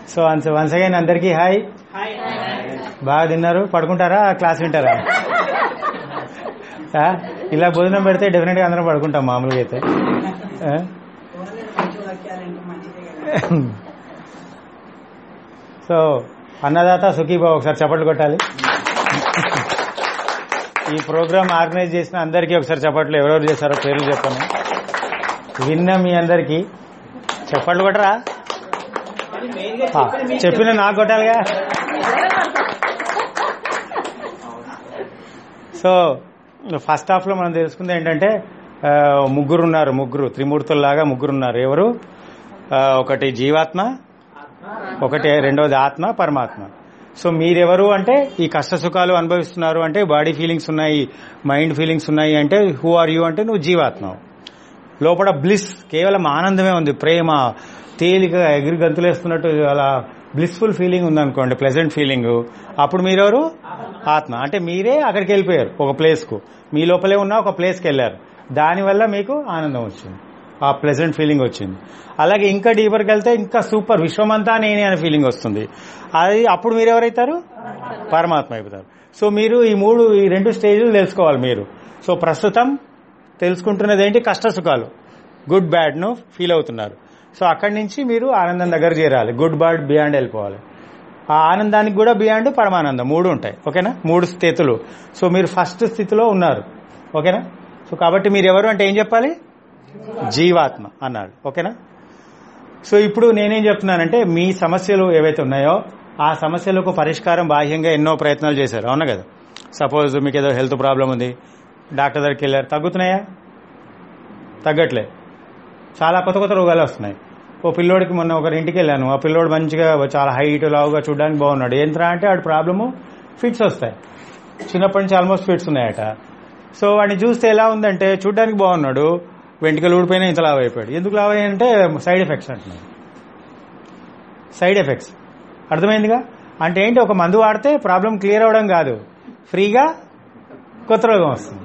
So once once again అందరికీ hi బాగా తిన్నారు పడుకుంటారా క్లాస్ వింటారా ఆ? ఇలా భోజనం పెడితే డెఫినెట్ గా అందరం పడుకుంటాం మామూలుగా అయితే ఆ? సో అన్నదాత సుఖీబా ఒకసారి చప్పట్లు కొట్టాలి ఈ ప్రోగ్రామ్ ఆర్గనైజ్ చేసిన అందరికీ ఒకసారి చప్పట్లు ఎవరెవరు చేశారో పేర్లు చెప్పాను విన్న మీ అందరికీ చప్పట్లు కొట్టరా ఆ, చెప్పిన నాకు కొట్టాలిగా సో ఫస్ట్ హాఫ్ లో మనం తెలుసుకుంది ఏంటంటే ఆ, ముగ్గురు ఉన్నారు ముగ్గురు త్రిమూర్తుల్లాగా ముగ్గురు ఉన్నారు ఎవరు ఆ, ఒకటి జీవాత్మ ఒకటి రెండోది ఆత్మ పరమాత్మ సో మీరెవరు అంటే ఈ కష్ట సుఖాలు అనుభవిస్తున్నారు అంటే బాడీ ఫీలింగ్స్ ఉన్నాయి మైండ్ ఫీలింగ్స్ ఉన్నాయి అంటే హూ ఆర్ యూ అంటే నువ్వు జీవాత్మ లోపల బ్లిస్ కేవలం ఆనందమే ఉంది ప్రేమ తేలికగా ఎగిరి గంతులేస్తున్నట్టు అలా బ్లిస్ఫుల్ ఫీలింగ్ ఉందనుకోండి ప్లెజెంట్ ఫీలింగ్ అప్పుడు మీరెవరు ఆత్మ అంటే మీరే అక్కడికి వెళ్ళిపోయారు ఒక ప్లేస్ కు మీ లోపలే ఉన్న ఒక ప్లేస్కి వెళ్ళారు దానివల్ల మీకు ఆనందం వచ్చింది ఆ ప్లెజెంట్ ఫీలింగ్ వచ్చింది అలాగే ఇంకా డీపర్కి వెళ్తే ఇంకా సూపర్ విశ్వమంతా నేనే అనే ఫీలింగ్ వస్తుంది అది అప్పుడు మీరు ఎవరైతారు పరమాత్మ అయిపోతారు సో మీరు ఈ మూడు ఈ రెండు స్టేజ్లు తెలుసుకోవాలి మీరు సో ప్రస్తుతం తెలుసుకుంటున్నది ఏంటి కష్ట సుఖాలు గుడ్ బ్యాడ్ ను ఫీల్ అవుతున్నారు సో అక్కడి నుంచి మీరు ఆనందం దగ్గర చేరాలి గుడ్ బ్యాడ్ బియాండ్ వెళ్ళిపోవాలి ఆ ఆనందానికి కూడా బియాండ్ పరమానందం మూడు ఉంటాయి ఓకేనా మూడు స్థితులు సో మీరు ఫస్ట్ స్థితిలో ఉన్నారు ఓకేనా సో కాబట్టి మీరు ఎవరు అంటే ఏం చెప్పాలి జీవాత్మ అన్నాడు ఓకేనా సో ఇప్పుడు నేనేం చెప్తున్నానంటే మీ సమస్యలు ఏవైతే ఉన్నాయో ఆ సమస్యలకు పరిష్కారం బాహ్యంగా ఎన్నో ప్రయత్నాలు చేశారు అవునా కదా సపోజ్ మీకు ఏదో హెల్త్ ప్రాబ్లం ఉంది డాక్టర్ దగ్గరికి వెళ్ళారు తగ్గుతున్నాయా తగ్గట్లే చాలా కొత్త కొత్త రోగాలు వస్తున్నాయి ఓ పిల్లోడికి మొన్న ఒకరి ఇంటికి వెళ్ళాను ఆ పిల్లోడు మంచిగా చాలా హైట్ లావుగా చూడడానికి బాగున్నాడు ఏంట్రా అంటే వాడి ప్రాబ్లము ఫిట్స్ వస్తాయి చిన్నప్పటి నుంచి ఆల్మోస్ట్ ఫిట్స్ ఉన్నాయట సో వాడిని చూస్తే ఎలా ఉందంటే చూడడానికి బాగున్నాడు వెంట్రుకలు ఊడిపోయినా ఇంత లావ్ అయిపోయాడు ఎందుకు లావ్ అయ్యాయంటే సైడ్ ఎఫెక్ట్స్ అంటున్నాడు సైడ్ ఎఫెక్ట్స్ అర్థమైందిగా అంటే ఏంటి ఒక మందు వాడితే ప్రాబ్లం క్లియర్ అవడం కాదు ఫ్రీగా కొత్త రోగం వస్తుంది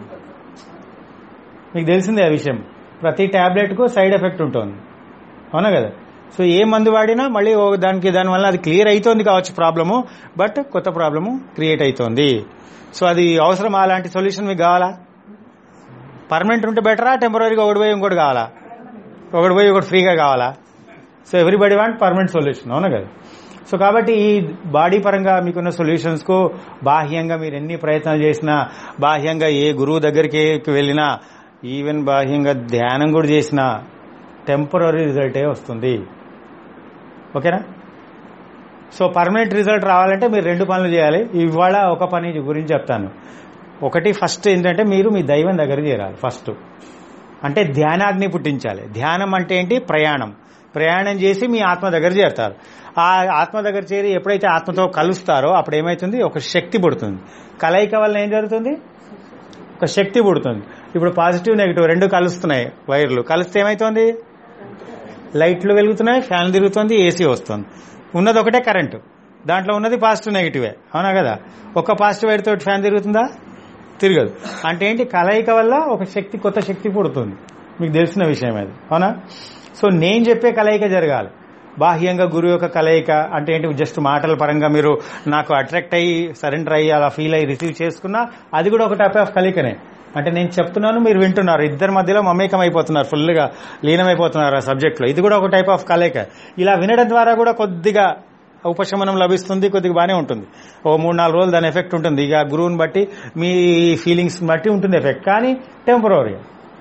మీకు తెలిసిందే ఆ విషయం ప్రతి టాబ్లెట్ కు సైడ్ ఎఫెక్ట్ ఉంటుంది అవునా కదా సో ఏ మందు వాడినా మళ్ళీ ఓ దానికి దానివల్ల అది క్లియర్ అవుతోంది కావచ్చు ప్రాబ్లము బట్ కొత్త ప్రాబ్లము క్రియేట్ అవుతోంది సో అది అవసరం అలాంటి సొల్యూషన్ మీకు కావాలా పర్మనెంట్ ఉంటే బెటరా టెంపరీగా ఒకటి పోయి ఇంకోటి కావాలా ఒకటి పోయి ఒకటి ఫ్రీగా కావాలా so everybody want permanent solution అవునా కదా సో కాబట్టి ఈ బాడీ పరంగా మీకున్న సొల్యూషన్స్ కు బాహ్యంగా మీరు ఎన్ని ప్రయత్నాలు చేసినా బాహ్యంగా ఏ గురువు దగ్గరికి వెళ్ళినా ఈవెన్ బాహ్యంగా ధ్యానం కూడా చేసినా టెంపరీ రిజల్టే వస్తుంది ఓకేనా సో పర్మనెంట్ రిజల్ట్ రావాలంటే మీరు రెండు పనులు చేయాలి ఇవాళ ఒక పని గురించి చెప్తాను ఒకటి ఫస్ట్ ఏంటంటే మీరు మీ దైవం దగ్గర చేరాలి ఫస్ట్ అంటే ధ్యానాగ్ని పుట్టించాలి ధ్యానం అంటే ఏంటి ప్రయాణం ప్రయాణం చేసి మీ ఆత్మ దగ్గర చేరుతారు ఆ ఆత్మ దగ్గర చేరి ఎప్పుడైతే ఆత్మతో కలుస్తారో అప్పుడు ఏమైతుంది ఒక శక్తి పుడుతుంది కలయిక వల్ల ఏం జరుగుతుంది ఒక శక్తి పుడుతుంది ఇప్పుడు పాజిటివ్ నెగిటివ్ రెండు కలుస్తున్నాయి వైర్లు కలిస్తే ఏమైతుంది లైట్లు వెలుగుతున్నాయి ఫ్యాన్ తిరుగుతుంది ఏసీ వస్తుంది ఉన్నది ఒకటే కరెంటు దాంట్లో ఉన్నది పాజిటివ్ నెగిటివే అవునా కదా ఒక పాజిటివ్ వైర్ తోటి ఫ్యాన్ తిరుగుతుందా తిరగదు అంటే ఏంటి కలయిక వల్ల ఒక శక్తి కొత్త శక్తి పుడుతుంది మీకు తెలిసిన విషయం అది అవునా సో నేను చెప్పే కలయిక జరగాలి బాహ్యంగా గురువు యొక్క కలయిక అంటే ఏంటి జస్ట్ మాటల పరంగా మీరు నాకు అట్రాక్ట్ అయ్యి సరెండర్ అయ్యి అలా ఫీల్ అయ్యి రిసీవ్ చేసుకున్నా అది కూడా ఒక టైప్ ఆఫ్ కలయికనే అంటే నేను చెప్తున్నాను మీరు వింటున్నారు ఇద్దరి మధ్యలో మమేకం అయిపోతున్నారు ఫుల్గా లీనమైపోతున్నారు ఆ సబ్జెక్ట్లో ఇది కూడా ఒక టైప్ ఆఫ్ కలయిక ఇలా వినడం ద్వారా కూడా కొద్దిగా ఉపశమనం లభిస్తుంది కొద్దిగా బాగానే ఉంటుంది ఓ మూడు నాలుగు రోజులు దాని ఎఫెక్ట్ ఉంటుంది ఇక గురువుని బట్టి మీ ఫీలింగ్స్ బట్టి ఉంటుంది ఎఫెక్ట్ కానీ టెంపరీ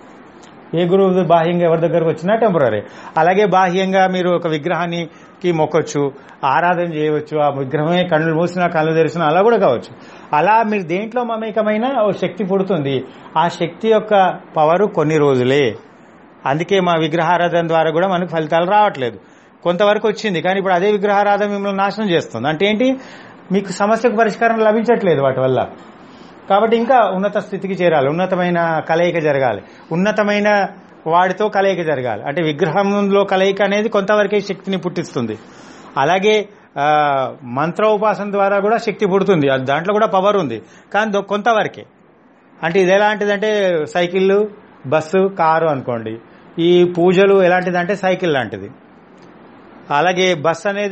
ఏ గురువు బాహ్యంగా ఎవరి దగ్గరకు వచ్చినా టెంపరీ అలాగే బాహ్యంగా మీరు ఒక విగ్రహానికి మొక్కొచ్చు ఆరాధన చేయవచ్చు ఆ విగ్రహమే కళ్ళు మూసినా కళ్ళు తెరిచినా అలా కూడా కావచ్చు అలా మీరు దేంట్లో మమేకమైన ఓ శక్తి పుడుతుంది ఆ శక్తి యొక్క పవరు కొన్ని రోజులే అందుకే మా విగ్రహారాధన ద్వారా కూడా మనకు ఫలితాలు రావట్లేదు కొంతవరకు వచ్చింది కానీ ఇప్పుడు అదే విగ్రహారాధన మిమ్మల్ని నాశనం చేస్తుంది అంటే ఏంటి మీకు సమస్యకు పరిష్కారం లభించట్లేదు వాటి వల్ల కాబట్టి ఇంకా ఉన్నత స్థితికి చేరాలి ఉన్నతమైన కలయిక జరగాలి ఉన్నతమైన వాడితో కలయిక జరగాలి అంటే విగ్రహంలో కలయిక అనేది కొంతవరకే శక్తిని పుట్టిస్తుంది అలాగే ఆ, మంత్ర ఉపాసన ద్వారా కూడా శక్తి పుడుతుంది అది దాంట్లో కూడా పవర్ ఉంది కానీ దో- కొంతవరకే అంటే ఇది ఎలాంటిదంటే సైకిళ్ళు బస్సు కారు అనుకోండి ఈ పూజలు ఎలాంటిదంటే సైకిల్ లాంటిది అలాగే బస్ అనేది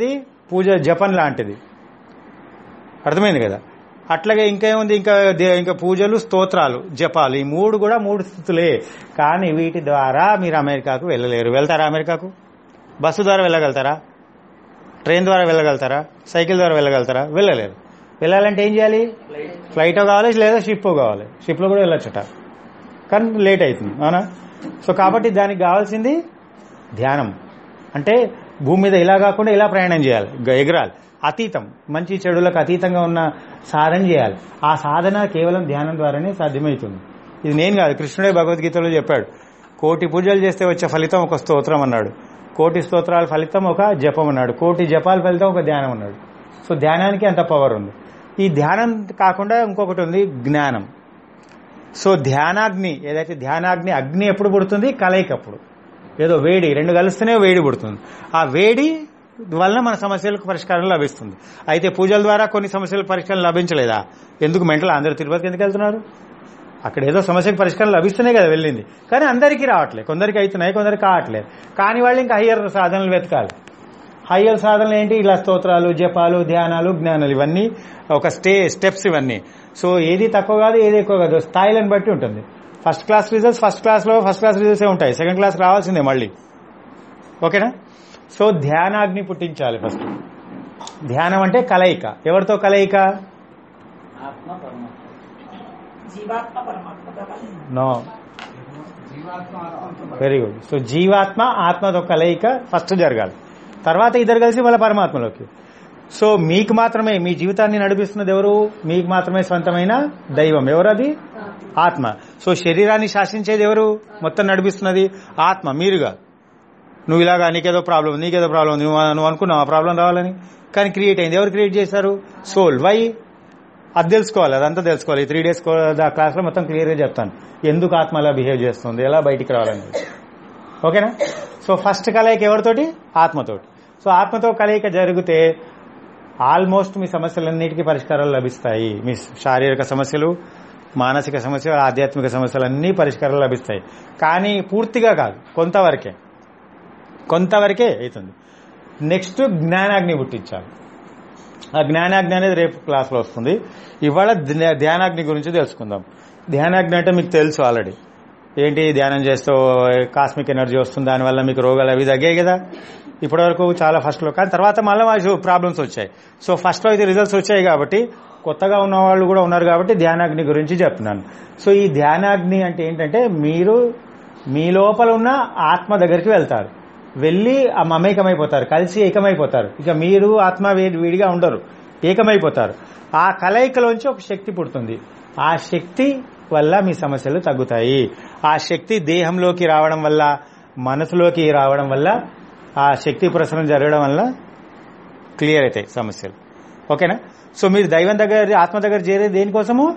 పూజ జపం లాంటిది అర్థమైంది కదా అట్లాగే ఇంకా ఏముంది ఇంకా దే- ఇంకా పూజలు స్తోత్రాలు జపాలు ఈ మూడు కూడా మూడు స్థితులే కానీ వీటి ద్వారా మీరు అమెరికాకు వెళ్ళలేరు వెళ్తారా అమెరికాకు బస్సు ద్వారా వెళ్ళగలుగుతారా ట్రైన్ ద్వారా వెళ్ళగలుగుతారా సైకిల్ ద్వారా వెళ్ళగలుగుతారా వెళ్ళలేరు వెళ్ళాలంటే ఏం చేయాలి ఫ్లైట్ కావాలి లేదా షిప్ కావాలి షిప్లో కూడా వెళ్ళొచ్చట కానీ లేట్ అవుతుంది అవునా సో కాబట్టి దానికి కావాల్సింది ధ్యానం అంటే భూమి మీద ఇలా కాకుండా ఇలా ప్రయాణం చేయాలి గ- ఎగరాలి అతీతం మంచి చెడులకు అతీతంగా ఉన్న సాధన చేయాలి ఆ సాధన కేవలం ధ్యానం ద్వారానే సాధ్యమవుతుంది ఇది నేను కాదు కృష్ణుడే భగవద్గీతలో చెప్పాడు కోటి పూజలు చేస్తే వచ్చే ఫలితం ఒక స్తోత్రం అన్నాడు కోటి స్తోత్రాల ఫలితం ఒక జపం అన్నాడు కోటి జపాల ఫలితం ఒక ధ్యానం అన్నాడు సో ధ్యానానికి అంత పవర్ ఉంది ఈ ధ్యానం కాకుండా ఇంకొకటి ఉంది జ్ఞానం సో ధ్యానాగ్ని ఏదైతే ధ్యానాగ్ని అగ్ని ఎప్పుడు పుడుతుంది కలయికప్పుడు ఏదో వేడి రెండు కలిస్తేనే వేడి పుడుతుంది ఆ వేడి వలన మన సమస్యలకు పరిష్కారం లభిస్తుంది అయితే పూజల ద్వారా కొన్ని సమస్యలకు పరిష్కారం లభించలేదా ఎందుకు మెంటల్ అందరూ తిరుపతికి ఎందుకు వెళ్తున్నారు అక్కడ ఏదో సమస్యకు పరిష్కారం లభిస్తేనే కదా వెళ్ళింది కానీ అందరికీ రావట్లేదు కొందరికి అవుతున్నాయి కొందరికి కావట్లేదు కాని వాళ్ళు ఇంకా హయ్యర్ సాధనలు వెతకాలి హయ్యర్ సాధనలు ఏంటి ఇలా స్తోత్రాలు జపాలు ధ్యానాలు జ్ఞానాలు ఇవన్నీ ఒక స్టే స్టెప్స్ ఇవన్నీ సో ఏది తక్కువ కాదు ఏది ఎక్కువ కాదు స్థాయిలను బట్టి ఉంటుంది ఫస్ట్ క్లాస్ రిజల్ట్స్ ఫస్ట్ క్లాస్లో ఫస్ట్ క్లాస్ రిజల్ట్సే ఉంటాయి సెకండ్ క్లాస్ రావాల్సిందే మళ్ళీ ఓకేనా సో ధ్యానాగ్ని పుట్టించాలి ఫస్ట్ ధ్యానం అంటే కలయిక ఎవరితో కలయిక ఆత్మ పరమాత్మ జీవాత్మ పరమాత్మ కావాలి నో వెరీ గుడ్ సో జీవాత్మ ఆత్మతో కలయిక ఫస్ట్ జరగాలి తర్వాత ఇద్దరు కలిసి మళ్ళీ పరమాత్మలోకి సో మీకు మాత్రమే మీ జీవితాన్ని నడిపిస్తున్నది ఎవరు మీకు మాత్రమే స్వంతమైన దైవం ఎవరు అది ఆత్మ సో శరీరాన్ని శాసించేది ఎవరు మొత్తం నడిపిస్తున్నది ఆత్మ మీరుగా నువ్వు ఇలాగా నీకేదో ప్రాబ్లం ఉంది నీకేదో ప్రాబ్లం ఉంది నువ్వు నువ్వు అనుకున్నావు ఆ ప్రాబ్లం రావాలని కానీ క్రియేట్ అయింది ఎవరు క్రియేట్ చేశారు సోల్ వై అది తెలుసుకోవాలి అదంతా తెలుసుకోవాలి ఈ త్రీ డేస్ క్లాస్లో మొత్తం క్లియర్గా చెప్తాను ఎందుకు ఆత్మ అలా బిహేవ్ చేస్తుంది ఎలా బయటికి రావాలని ఓకేనా సో ఫస్ట్ కలయిక ఎవరితోటి ఆత్మతోటి సో ఆత్మతో కలయిక జరిగితే ఆల్మోస్ట్ మీ సమస్యలన్నిటికీ పరిష్కారాలు లభిస్తాయి మీ శారీరక సమస్యలు మానసిక సమస్యలు ఆధ్యాత్మిక సమస్యలు అన్నీ పరిష్కారాలు లభిస్తాయి కానీ పూర్తిగా కాదు కొంతవరకే కొంతవరకే అవుతుంది నెక్స్ట్ జ్ఞానాగ్ని పుట్టించాలి ఆ జ్ఞానాగ్ని అనేది రేపు క్లాస్లో వస్తుంది ఇవాళ ధ్యా- ధ్యానాగ్ని గురించి తెలుసుకుందాం ధ్యానాగ్ని అంటే మీకు తెలుసు ఆల్రెడీ ఏంటి ధ్యానం చేస్తూ కాస్మిక్ ఎనర్జీ వస్తుంది దానివల్ల మీకు రోగాలు అవి తగ్గాయి కదా ఇప్పటివరకు చాలా ఫస్ట్లో కానీ తర్వాత మళ్ళీ మాకు ప్రాబ్లమ్స్ వచ్చాయి సో ఫస్ట్లో అయితే రిజల్ట్స్ వచ్చాయి కాబట్టి కొత్తగా ఉన్న వాళ్ళు కూడా ఉన్నారు కాబట్టి ధ్యానాగ్ని గురించి చెప్తున్నాను సో ఈ ధ్యానాగ్ని అంటే ఏంటంటే మీరు మీ లోపల ఉన్న ఆత్మ దగ్గరికి వెళ్తారు వెళ్ళి ఆ మమేకమైపోతారు కలిసి ఏకమైపోతారు ఇక మీరు ఆత్మ వే- విడిగా ఉండరు ఏకమైపోతారు ఆ కలయికలోంచి ఒక శక్తి పుడుతుంది ఆ శక్తి వల్ల మీ సమస్యలు తగ్గుతాయి ఆ శక్తి దేహంలోకి రావడం వల్ల మనసులోకి రావడం వల్ల ఆ శక్తి ప్రసరణ జరగడం వల్ల క్లియర్ అవుతాయి సమస్యలు ఓకేనా సో మీరు దైవం దగ్గర ఆత్మ దగ్గర చేరేది దేనికోసము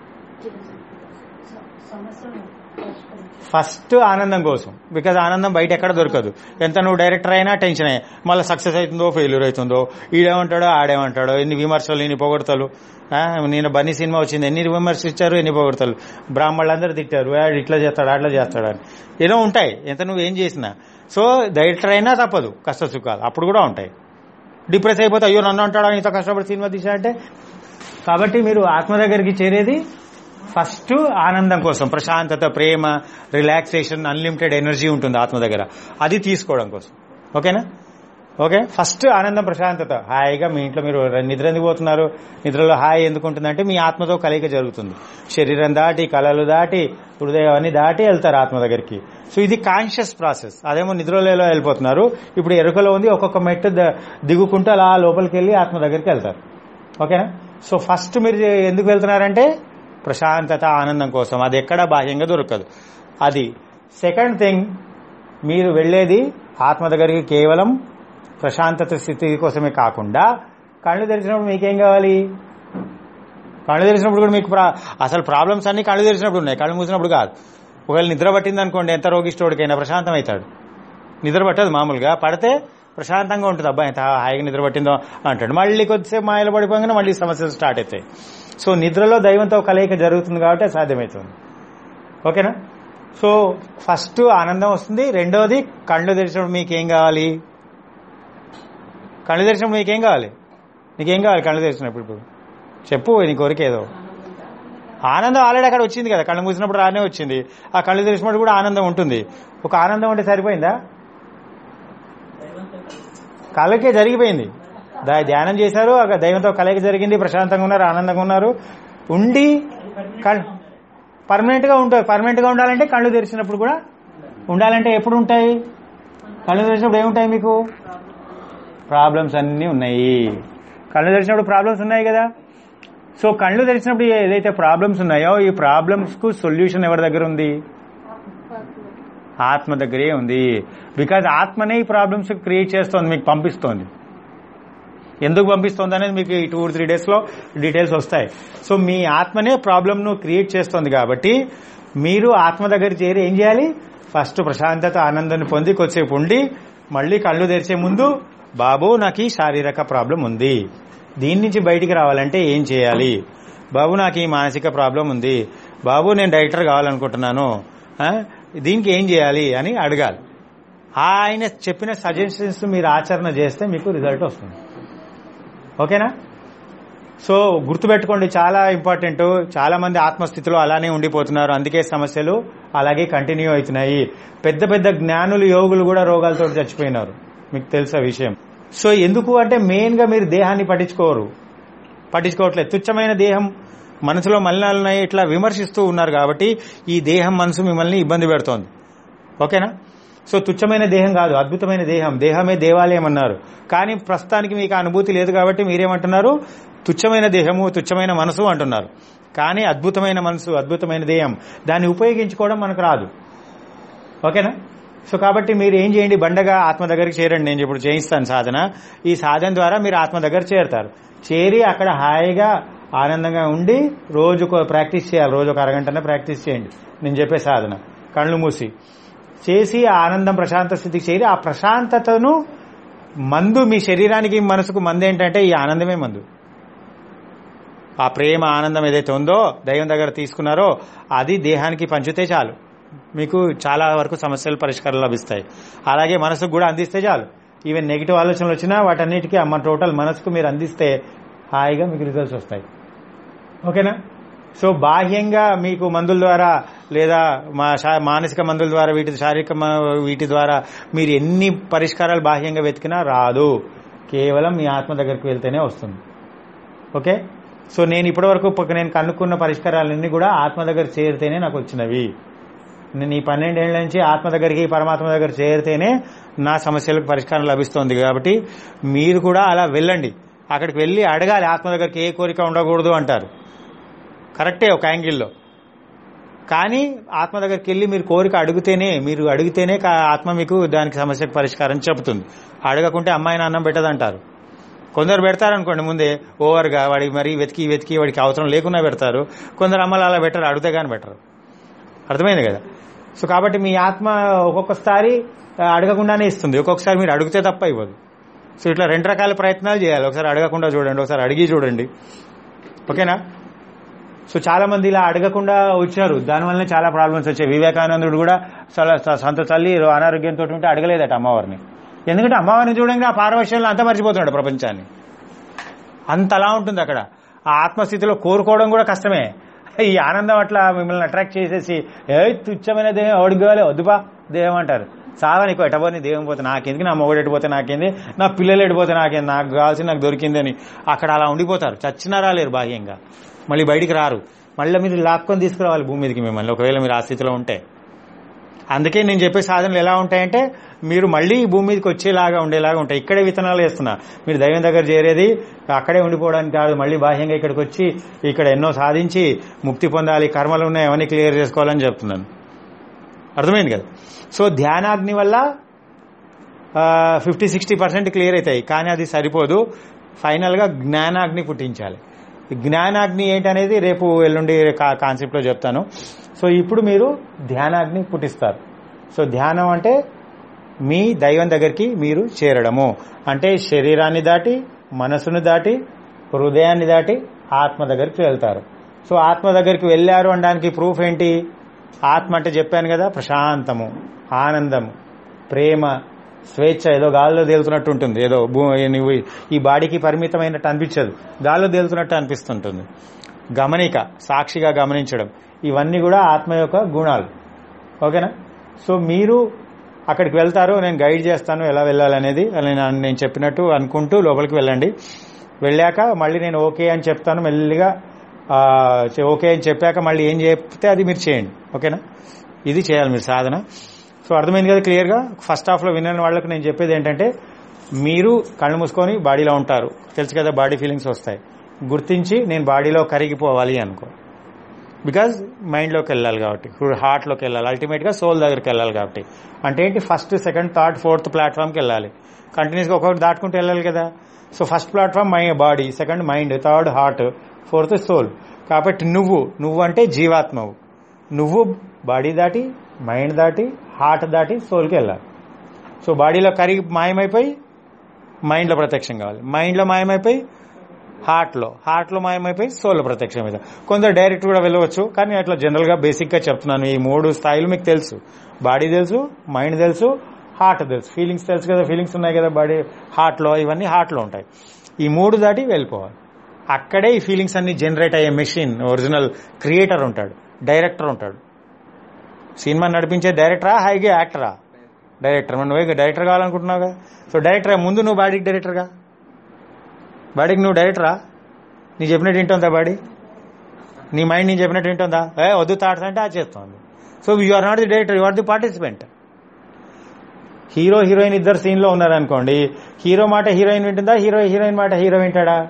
సమస్యను పరిష్కరించాలి. ఫస్ట్ ఆనందం కోసం బికాజ్ ఆనందం బయట ఎక్కడ దొరకదు ఎంత నువ్వు డైరెక్టర్ అయినా టెన్షన్ అయ్యే మళ్ళీ సక్సెస్ అవుతుందో ఫెయిల్యూర్ అవుతుందో ఈడేమంటాడో ఆడేమంటాడో ఎన్ని విమర్శలు ఎన్ని పొగడతలు ఆ, నేను బన్నీ సినిమా వచ్చింది ఎన్ని విమర్శలు ఇచ్చారు ఎన్ని పొగడతలు బ్రాహ్మణులందరూ తిట్టారు "వాడు ఇట్లా చేస్తాడు అట్లా చేస్తాడు అని ఏదో ఉంటాయి ఎంత నువ్వు ఏం చేసినా సో డైరెక్టర్ అయినా తప్పదు కష్ట సుఖాలు అప్పుడు కూడా ఉంటాయి డిప్రెస్ అయిపోతే అయ్యో నన్ను అంటాడా ఇంత కష్టపడి సినిమా తీసా అంటే కాబట్టి మీరు ఆత్మ దగ్గరికి చేరేది ఫస్ట్ ఆనందం కోసం ప్రశాంతత ప్రేమ రిలాక్సేషన్ అన్లిమిటెడ్ ఎనర్జీ ఉంటుంది ఆత్మ దగ్గర అది తీసుకోవడం కోసం ఓకేనా ఓకే ఫస్ట్ ఆనందం ప్రశాంతత హాయిగా మీ ఇంట్లో మీరు నిద్ర ఎందుకు పోతున్నారు నిద్రలో హాయి ఎందుకు ఉంటుందంటే మీ ఆత్మతో కలయిక జరుగుతుంది శరీరం దాటి కళలు దాటి హృదయం అన్ని దాటి వెళ్తారు ఆత్మ దగ్గరికి సో ఇది కాన్షియస్ ప్రాసెస్ అదేమో నిద్రలో వెళ్ళిపోతున్నారు ఇప్పుడు ఎరుకలో ఉంది ఒక్కొక్క మెట్టు ద- దిగుకుంటూ అలా లోపలికి వెళ్ళి ఆత్మ దగ్గరికి వెళ్తారు ఓకేనా సో ఫస్ట్ మీరు ఎందుకు వెళ్తున్నారంటే ప్రశాంతత ఆనందం కోసం అది ఎక్కడ బాహ్యంగా దొరకదు అది సెకండ్ థింగ్ మీరు వెళ్ళేది ఆత్మ దగ్గరికి కేవలం ప్రశాంతత స్థితి కోసమే కాకుండా కళ్ళు తెరిచినప్పుడు మీకేం కావాలి కళ్ళు తెరిచినప్పుడు కూడా మీకు ప్రా- అసలు ప్రాబ్లమ్స్ అన్ని కళ్ళు తెరిచినప్పుడు ఉన్నాయి కళ్ళు మూసినప్పుడు కాదు ఒకవేళ నిద్ర పట్టింది అనుకోండి ఎంత రోగిష్టోడికైనా ప్రశాంతం అవుతాడు నిద్ర పట్టదు మామూలుగా పడితే ప్రశాంతంగా ఉంటుంది అబ్బాయి ఎంత హాయిగా నిద్ర పట్టిందో అంటాడు మళ్ళీ కొద్దిసేపు మాయలు పడిపోగానే మళ్ళీ సమస్యలు స్టార్ట్ అవుతాయి సో నిద్రలో దైవంతో కలయిక జరుగుతుంది కాబట్టి అది సాధ్యమవుతుంది ఓకేనా సో ఫస్ట్ ఆనందం వస్తుంది రెండవది కళ్ళు తెరిచినప్పుడు మీకు ఏం కావాలి కళ్ళు తెరిచినప్పుడు నీకేం కావాలి నీకేం కావాలి కళ్ళు తెరిచినప్పుడు ఇప్పుడు చెప్పు నీ కోరిక ఏదో ఆనందం ఆల్రెడీ అక్కడ వచ్చింది కదా కళ్ళు మూసినప్పుడు రానే వచ్చింది ఆ కళ్ళు తెరిచినప్పుడు కూడా ఆనందం ఉంటుంది ఒక ఆనందం అంటే సరిపోయిందా కళకే జరిగిపోయింది దా- ధ్యానం చేశారు అక్కడ దైవంతో కలయిక జరిగింది ప్రశాంతంగా ఉన్నారు ఆనందంగా ఉన్నారు ఉండి కళ్ళు పర్మనెంట్ గా ఉంటాయి పర్మనెంట్ గా ఉండాలంటే కళ్ళు తెరిచినప్పుడు కూడా ఉండాలంటే ఎప్పుడు ఉంటాయి కళ్ళు తెరిచినప్పుడు ఏముంటాయి మీకు ప్రాబ్లమ్స్ అన్నీ ఉన్నాయి కళ్ళు తెరిచినప్పుడు ప్రాబ్లమ్స్ ఉన్నాయి కదా సో కళ్ళు తెరిచినప్పుడు ఏదైతే ప్రాబ్లమ్స్ ఉన్నాయో ఈ ప్రాబ్లమ్స్ కు సొల్యూషన్ ఎవరి దగ్గర ఉంది ఆత్మ దగ్గరే ఉంది బికాజ్ ఆత్మనే ఈ ప్రాబ్లమ్స్ క్రియేట్ చేస్తోంది మీకు పంపిస్తోంది ఎందుకు పంపిస్తోంది అనేది మీకు ఈ టూ త్రీ డేస్ లో డీటెయిల్స్ వస్తాయి సో మీ ఆత్మనే ప్రాబ్లమ్ ను క్రియేట్ చేస్తోంది కాబట్టి మీరు ఆత్మ దగ్గర చేరి ఏం చేయాలి ఫస్ట్ ప్రశాంతత ఆనందాన్ని పొంది కొద్దిసేపు ఉండి మళ్ళీ కళ్ళు తెరిచే ముందు బాబు నాకు ఈ శారీరక ప్రాబ్లం ఉంది దీని నుంచి బయటికి రావాలంటే ఏం చేయాలి బాబు నాకు ఈ మానసిక ప్రాబ్లం ఉంది బాబు నేను డైరెక్టర్ కావాలనుకుంటున్నాను ఆ, దీనికి ఏం చేయాలి అని అడగాలి ఆయన చెప్పిన సజెషన్స్ మీరు ఆచరణ చేస్తే మీకు రిజల్ట్ వస్తుంది ఓకేనా సో గుర్తుపెట్టుకోండి చాలా ఇంపార్టెంట్ చాలా మంది ఆత్మస్థితిలో అలానే ఉండిపోతున్నారు అందుకే సమస్యలు అలాగే కంటిన్యూ అవుతున్నాయి పెద్ద పెద్ద జ్ఞానులు యోగులు కూడా రోగాలతో చచ్చిపోయినారు మీకు తెలుసా విషయం సో ఎందుకు అంటే మెయిన్ గా మీరు దేహాన్ని పట్టించుకోరు పట్టించుకోవట్లేదు తుచ్చమైన దేహం మనసులో మలినాలు ఉన్నాయి ఇట్లా విమర్శిస్తూ ఉన్నారు కాబట్టి ఈ దేహం మనసు మిమ్మల్ని ఇబ్బంది పెడుతోంది ఓకేనా సో తుచ్చమైన దేహం కాదు అద్భుతమైన దేహం దేహమే దేవాలయం అన్నారు కానీ ప్రస్తుతానికి మీకు ఆ అనుభూతి లేదు కాబట్టి మీరేమంటున్నారు తుచ్చమైన దేహము తుచ్చమైన మనసు అంటున్నారు కానీ అద్భుతమైన మనసు అద్భుతమైన దేహం దాన్ని ఉపయోగించుకోవడం మనకు రాదు ఓకేనా సో కాబట్టి మీరు ఏం చేయండి బండగా ఆత్మ దగ్గరికి చేరండి నేను ఇప్పుడు చేయిస్తాను సాధన ఈ సాధన ద్వారా మీరు ఆత్మ దగ్గర చేరుతారు చేరి అక్కడ హాయిగా ఆనందంగా ఉండి రోజు ప్రాక్టీస్ చేయాలి రోజు ఒక అరగంటనే ప్రాక్టీస్ చేయండి నేను చెప్పే సాధన కళ్ళు మూసి చేసి ఆ ఆనందం ప్రశాంత స్థితికి చేరి ఆ ప్రశాంతతను మందు మీ శరీరానికి మనసుకు మందు ఏంటంటే ఈ ఆనందమే మందు ఆ ప్రేమ ఆనందం ఏదైతే ఉందో దైవం దగ్గర తీసుకున్నారో అది దేహానికి పంచితే చాలు మీకు చాలా వరకు సమస్యలు పరిష్కారం లభిస్తాయి అలాగే మనసుకు కూడా అందిస్తే చాలు ఈవెన్ నెగిటివ్ ఆలోచనలు వచ్చినా వాటన్నిటికీ అమ్మ టోటల్ మనసుకు మీరు అందిస్తే హాయిగా మీకు రిజల్ట్స్ వస్తాయి ఓకేనా సో బాహ్యంగా మీకు మందుల ద్వారా లేదా మా శా- మానసిక మందుల ద్వారా వీటి శారీరక మ- వీటి ద్వారా మీరు ఎన్ని పరిష్కారాలు బాహ్యంగా వెతికినా రాదు కేవలం మీ ఆత్మ దగ్గరికి వెళ్తేనే వస్తుంది ఓకే సో నేను ఇప్పటివరకు ప- నేను కనుక్కున్న పరిష్కారాలన్నీ కూడా ఆత్మ దగ్గర చేరితేనే నాకు వచ్చినవి నేను ఈ పన్నెండేళ్ల నుంచి ఆత్మ దగ్గరికి పరమాత్మ దగ్గర చేరితేనే నా సమస్యలకు పరిష్కారం లభిస్తోంది కాబట్టి మీరు కూడా అలా వెళ్ళండి అక్కడికి వెళ్ళి అడగాలి ఆత్మ దగ్గరికి ఏ కోరిక ఉండకూడదు అంటారు కరెక్టే ఒక యాంగిల్లో కానీ ఆత్మ దగ్గరికి వెళ్ళి మీరు కోరిక అడిగితేనే మీరు అడిగితేనే కా- ఆత్మ మీకు దానికి సమస్యకు పరిష్కారం చెబుతుంది అడగకుంటే అమ్మాయిని అన్నం పెట్టదంటారు కొందరు పెడతారనుకోండి ముందే ఓవర్గా వాడికి మరి వెతికి వెతికి వాడికి అవసరం లేకుండా పెడతారు కొందరు అమ్మలు అలా పెట్టరు అడిగితే కానీ పెట్టరు అర్థమైంది కదా సో కాబట్టి మీ ఆత్మ ఒక్కొక్కసారి ఆ, అడగకుండానే ఇస్తుంది ఒక్కొక్కసారి మీరు అడిగితే తప్ప ఇవ్వదు సో ఇట్లా రెండు రకాల ప్రయత్నాలు చేయాలి ఒకసారి అడగకుండా చూడండి ఒకసారి అడిగి చూడండి ఓకేనా సో చాలా మంది ఇలా అడగకుండా వచ్చారు దానివల్లనే చాలా ప్రాబ్లమ్స్ వచ్చాయి వివేకానందుడు కూడా చాలా స- సొంత తల్లి అనారోగ్యంతో ఉంటే అడగలేదట అమ్మవారిని ఎందుకంటే అమ్మవారిని చూడండి ఆ పారవశ్యంలో అంత మర్చిపోతున్నాడు ప్రపంచాన్ని అంతలా ఉంటుంది అక్కడ ఆ ఆత్మస్థితిలో కోరుకోవడం కూడా కష్టమే ఈ ఆనందం అట్లా మిమ్మల్ని అట్రాక్ట్ చేసేసి ఏ తుచ్చమైన దేహం ఎవడికి కావాలి వద్దుపా దేహం అంటారు చాలా నీకు ఎటపోని దేహం పోతే నాకెందుకు నా మొగడు ఎడిపోతే నాకేంది నా పిల్లలు ఎడిపోతే నాకేంది నాకు కావాల్సి నాకు దొరికింది అని అక్కడ అలా ఉండిపోతారు చచ్చినా రాలేరు బాహ్యంగా మళ్ళీ బయటికి రారు మళ్ళీ మీరు లాక్కొని తీసుకురావాలి భూమి మీదకి మిమ్మల్ని ఒకవేళ మీరు ఆ స్థితిలో ఉంటే అందుకే నేను చెప్పే సాధనలు ఎలా ఉంటాయంటే మీరు మళ్ళీ ఈ భూమి మీదకి వచ్చేలాగా ఉండేలాగా ఉంటాయి ఇక్కడే విత్తనాలు వేస్తున్నా మీరు దైవం దగ్గర చేరేది అక్కడే ఉండిపోవడానికి కాదు మళ్ళీ బాహ్యంగా ఇక్కడికి వచ్చి ఇక్కడ ఎన్నో సాధించి ముక్తి పొందాలి కర్మలు ఉన్నాయి అవన్నీ క్లియర్ చేసుకోవాలని చెప్తున్నాను అర్థమైంది కదా సో ధ్యానాగ్ని వల్ల ఫిఫ్టీ సిక్స్టీ పర్సెంట్ క్లియర్ అవుతాయి కానీ అది సరిపోదు ఫైనల్గా జ్ఞానాగ్ని పుట్టించాలి ఈ జ్ఞానాగ్ని ఏంటనేది రేపు ఎల్లుండి కా- కాన్సెప్ట్లో చెప్తాను సో ఇప్పుడు మీరు ధ్యానాగ్ని పుట్టిస్తారు సో ధ్యానం అంటే మీ దైవం దగ్గరికి మీరు చేరడము అంటే శరీరాన్ని దాటి మనసును దాటి హృదయాన్ని దాటి ఆత్మ దగ్గరికి వెళ్తారు సో ఆత్మ దగ్గరికి వెళ్ళారు అనడానికి ప్రూఫ్ ఏంటి ఆత్మ అంటే చెప్పాను కదా ప్రశాంతము ఆనందము ప్రేమ స్వేచ్ఛ ఏదో గాల్లో తేలుతున్నట్టు ఉంటుంది ఏదో భూ- నువ్వు ఈ బాడీకి పరిమితమైనట్టు అనిపించదు గాల్లో తేలుతున్నట్టు అనిపిస్తుంటుంది గమనిక సాక్షిగా గమనించడం ఇవన్నీ కూడా ఆత్మ యొక్క గుణాలు ఓకేనా సో మీరు అక్కడికి వెళ్తారు నేను గైడ్ చేస్తాను ఎలా వెళ్ళాలనేది అని నేను నేను చెప్పినట్టు అనుకుంటూ లోపలికి వెళ్ళండి వెళ్ళాక మళ్ళీ నేను ఓకే అని చెప్తాను మెల్లిగా ఆ, చె- ఓకే అని చెప్పాక మళ్ళీ ఏం చెప్తే అది మీరు చేయండి ఓకేనా ఇది చేయాలి మీరు సాధన సో అర్థమైంది కదా క్లియర్గా ఫస్ట్ హాఫ్లో వినని వాళ్ళకి నేను చెప్పేది ఏంటంటే మీరు కళ్ళు మూసుకొని బాడీలో ఉంటారు తెలుసు కదా బాడీ ఫీలింగ్స్ వస్తాయి గుర్తించి నేను బాడీలో కరిగిపోవాలి అనుకో బికాజ్ మైండ్లోకి వెళ్ళాలి కాబట్టి ఇప్పుడు హార్ట్లోకి వెళ్ళాలి అల్టిమేట్గా సోల్ దగ్గరికి వెళ్ళాలి కాబట్టి అంటే ఏంటి ఫస్ట్ సెకండ్ థర్డ్ ఫోర్త్ ప్లాట్ఫామ్కి వెళ్ళాలి కంటిన్యూస్గా ఒక్కొక్కటి దాటుకుంటూ వెళ్ళాలి కదా so first platform my body second mind third heart fourth soul కాబట్టి నువ్వు నువ్వు అంటే జీవాత్మవు నువ్వు బాడీ దాటి మైండ్ దాటి హార్ట్ దాటి సోల్కి వెళ్ళాలి సో బాడీలో కరిగి మాయమైపోయి మైండ్లో ప్రత్యక్షం కావాలి మైండ్లో మాయమైపోయి హార్ట్లో హార్ట్లో మాయమైపోయి సోల్ ప్రత్యక్షం మీద కొందరు డైరెక్ట్ కూడా వెళ్ళవచ్చు కానీ అట్లా జనరల్గా బేసిక్గా చెప్తున్నాను ఈ మూడు స్థాయిలు మీకు తెలుసు బాడీ తెలుసు మైండ్ తెలుసు హార్ట్ తెలుసు ఫీలింగ్స్ తెలుసు కదా ఫీలింగ్స్ ఉన్నాయి కదా బాడీ హార్ట్లో ఇవన్నీ హార్ట్లో ఉంటాయి ఈ మూడు దాటి వెళ్ళిపోవాలి అక్కడే ఈ ఫీలింగ్స్ అన్ని జనరేట్ అయ్యే మెషిన్ ఒరిజినల్ క్రియేటర్ ఉంటాడు డైరెక్టర్ ఉంటాడు సినిమా నడిపించే డైరెక్టరా హైగా యాక్టరా డైరెక్టర్ మనం నువ్వే డైరెక్టర్ కావాలనుకుంటున్నావు కదా సో డైరెక్టర్ ముందు నువ్వు బాడీకి డైరెక్టర్గా బాడీకి నువ్వు డైరెక్టరా నీ చెప్పినట్టు వింటుందా బాడీ నీ మైండ్ నేను చెప్పినట్టు వింటుందా ఏ వద్దు థాట్స్ అంటే అది చేస్తుంది so you are not the director you are the participant hero heroine ఇద్దరు సీన్ లో ఉన్నారనుకోండి హీరో మాట హీరోయిన్ వింటుందా హీరో హీరోయిన్ మాట హీరో వింటాడా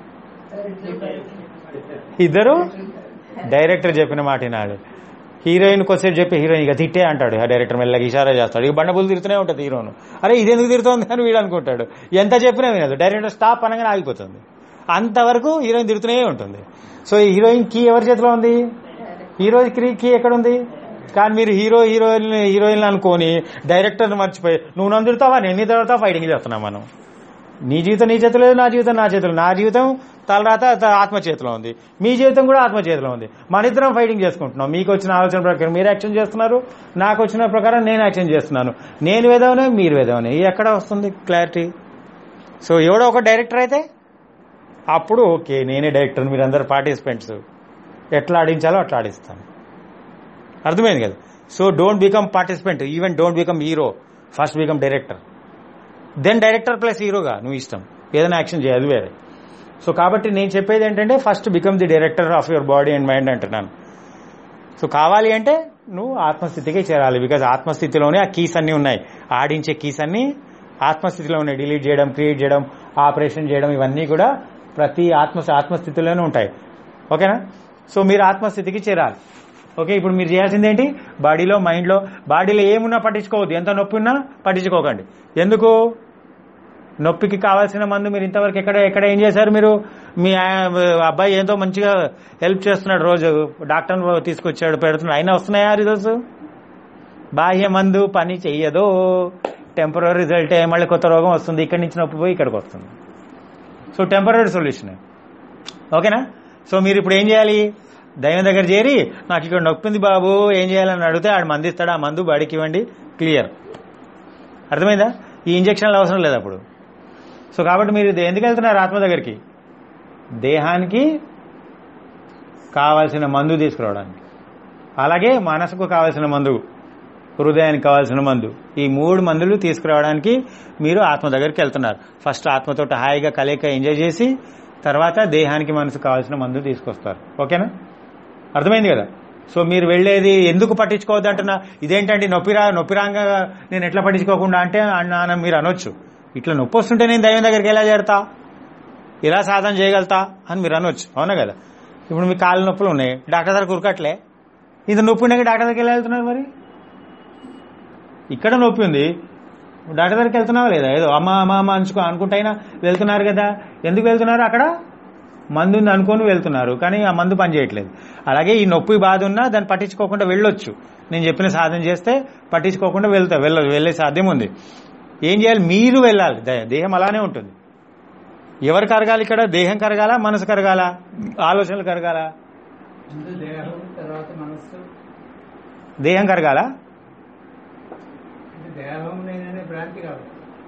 ఇద్దరు డైరెక్టర్ చెప్పిన మాట వినాలి హీరోయిన్ కొద్దిసేపు చెప్పి హీరోయిన్ ఇక తిట్టే అంటాడు ఆ డైరెక్టర్ మెల్లగా ఇషారా చేస్తాడు ఇక బండబులు తిరుగుతూనే ఉంటుంది హీరోను అరే ఇది ఎందుకు తిరుగుతోంది అని వీడు అనుకుంటాడు ఎంత చెప్పినా వినదు డైరెక్టర్ స్టాప్ అనగానే ఆగిపోతుంది అంతవరకు హీరోయిన్ తిరుగుతూనే ఉంటుంది సో ఈ హీరోయిన్ కీ ఎవరి చేతిలో ఉంది హీరో కీ కీ ఎక్కడ ఉంది కానీ మీరు హీరో హీరోయిన్ హీరోయిన్ అనుకొని డైరెక్టర్ మర్చిపోయి నువ్వు నన్ను తిడతావా నేను నీ తర్వాత ఫైటింగ్ చేస్తున్నాం మనం నీ జీవితం నీ చేతిలో లేదు నా జీవితం నా చేతిలో నా జీవితం తలరాత త- ఆత్మ చేతిలో ఉంది మీ జీవితం కూడా ఆత్మ చేతిలో ఉంది మన ఇద్దరం ఫైటింగ్ చేసుకుంటున్నాం మీకు వచ్చిన ఆలోచన ప్రకారం మీరు యాక్షన్ చేస్తున్నారు నాకు వచ్చిన ప్రకారం నేను యాక్షన్ చేస్తున్నాను నేను వేదవనే మీరు వేదవనే ఎక్కడ వస్తుంది క్లారిటీ సో ఎవడో ఒక డైరెక్టర్ అయితే అప్పుడు ఓకే నేనే డైరెక్టర్ మీరందరూ పార్టిసిపెంట్స్ ఎట్లా ఆడించాలో అట్లా ఆడిస్తాను అర్థమైంది కదా so don't become participant even don't become hero first become director then director plus హీరోగా నువ్వు ఇష్టం ఏదైనా యాక్షన్ చేయాలి వేరే సో కాబట్టి నేను చెప్పేది ఏంటంటే first become the director of your body and mind అంటున్నాను సో కావాలి అంటే నువ్వు ఆత్మస్థితికి చేరాలి బికాజ్ ఆత్మస్థితిలోనే ఆ కీస్ అన్నీ ఉన్నాయి ఆడించే కీస్ అన్నీ ఆత్మస్థితిలో ఉన్నాయి డిలీట్ చేయడం క్రియేట్ చేయడం ఆపరేషన్ చేయడం ఇవన్నీ కూడా ప్రతి ఆత్మ ఆత్మస్థితిలోనే ఉంటాయి ఓకేనా సో మీరు ఆత్మస్థితికి చేరాలి ఓకే ఇప్పుడు మీరు చేయాల్సింది ఏంటి బాడీలో మైండ్లో బాడీలో ఏమున్నా పట్టించుకోవద్దు ఎంత నొప్పి ఉన్నా పట్టించుకోకండి ఎందుకు నొప్పికి కావాల్సిన మందు మీరు ఇంతవరకు ఎక్కడ ఎక్కడ ఏం చేశారు మీరు మీ ఆ- అబ్బాయి ఏంతో మంచిగా హెల్ప్ చేస్తున్నాడు రోజు డాక్టర్ తీసుకొచ్చాడు పెడుతున్నాడు అయినా వస్తున్నాయా రిజల్ట్స్ బాహ్య మందు పని చెయ్యదు టెంపరీ రిజల్ట్ మళ్ళీ కొత్త రోగం వస్తుంది ఇక్కడి నుంచి నొప్పి పోయి ఇక్కడికి వస్తుంది సో టెంపరీ సొల్యూషన్ ఓకేనా సో మీరు ఇప్పుడు ఏం చేయాలి దైవం దగ్గర చేరి నాకు ఇక్కడ నొప్పింది బాబు ఏం చేయాలని అడిగితే ఆడు మంది ఇస్తాడు ఆ మందు బాడీకి ఇవ్వండి క్లియర్ అర్థమైందా ఈ ఇంజక్షన్లు అవసరం లేదు అప్పుడు సో కాబట్టి మీరు ఇది ఎందుకు వెళ్తున్నారు ఆత్మ దగ్గరికి దేహానికి కావాల్సిన మందు తీసుకురావడానికి అలాగే మనసుకు కావాల్సిన మందు హృదయానికి కావాల్సిన మందు ఈ మూడు మందులు తీసుకురావడానికి మీరు ఆత్మ దగ్గరికి వెళ్తున్నారు ఫస్ట్ ఆత్మతో హాయిగా కలయిక ఎంజాయ్ చేసి తర్వాత దేహానికి మనసు కావాల్సిన మందు తీసుకొస్తారు ఓకేనా అర్థమైంది కదా సో మీరు వెళ్ళేది ఎందుకు పట్టించుకోవద్దు అంటున్నా ఇదేంటండి నొప్పిరా నొప్పిరాంగా నేను ఎట్లా పట్టించుకోకుండా అంటే అన్న అని మీరు అనొచ్చు ఇట్లా నొప్పి వస్తుంటే నేను దైవం దగ్గరికి ఎలా చేరతా ఇలా సాధన చేయగలుగుతా అని మీరు అనొచ్చు అవునా కదా ఇప్పుడు మీ కాళ్ళ నొప్పులు ఉన్నాయి డాక్టర్ దగ్గర కురకట్లే ఇది నొప్పి ఉన్నాక డాక్టర్ దగ్గరికి ఎలా వెళ్తున్నారు మరి ఇక్కడ నొప్పి ఉంది డాక్టర్ దగ్గరికి వెళ్తున్నావా లేదా ఏదో అమ్మ అమ్మ అమ్మ అంచుకో అనుకుంటైనా వెళ్తున్నారు కదా ఎందుకు వెళ్తున్నారు అక్కడ మందు ఉంది అనుకొని వెళ్తున్నారు కానీ ఆ మందు పని చేయట్లేదు అలాగే ఈ నొప్పి బాధ ఉన్నా దాన్ని పట్టించుకోకుండా వెళ్ళొచ్చు నేను చెప్పిన సాధన చేస్తే పట్టించుకోకుండా వెళ్తా వెళ్ళ వెళ్ళే సాధ్యం ఉంది ఏం చేయాలి మీరు వెళ్ళాలి దే- దేహం అలానే ఉంటుంది ఎవరు కరగాలి ఇక్కడ దేహం కరగాల మనసు కరగాల ఆలోచనలు కరగాల ముందు దేహం తర్వాత మనస్సు దేహం కరగాల ఇది దేహం నేననే భ్రాంతి కాదు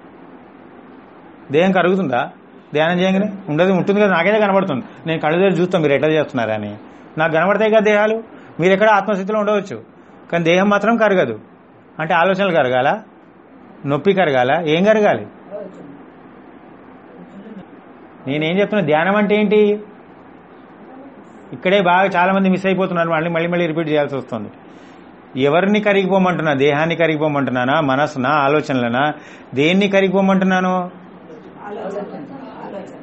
దేహం కరుగుతుందా ధ్యానం చేయగానే ఉండదు ఉంటుంది కదా నాకైతే కనబడుతుంది నేను కళ్ళు తెరిచి చూస్తాను మీరు ఎట్లా చేస్తున్నారని నాకు కనబడతాయి కదా దేహాలు మీరు ఎక్కడ ఆత్మస్థితిలో ఉండవచ్చు కానీ దేహం మాత్రం కరగదు అంటే ఆలోచనలు కరగాల నొప్పి కరగాల ఏం కరగాలి నేనేం చెప్తున్నా ధ్యానం అంటే ఏంటి ఇక్కడే బాగా చాలా మంది మిస్ అయిపోతున్నారు మళ్ళీ మళ్ళీ మళ్ళీ రిపీట్ చేయాల్సి వస్తుంది ఎవరిని కరిగిపోమంటున్నా దేహాన్ని కరిగిపోమంటున్నానా మనసునా ఆలోచనలనా దేన్ని కరిగిపోమంటున్నాను ఆలోచన ఆలోచన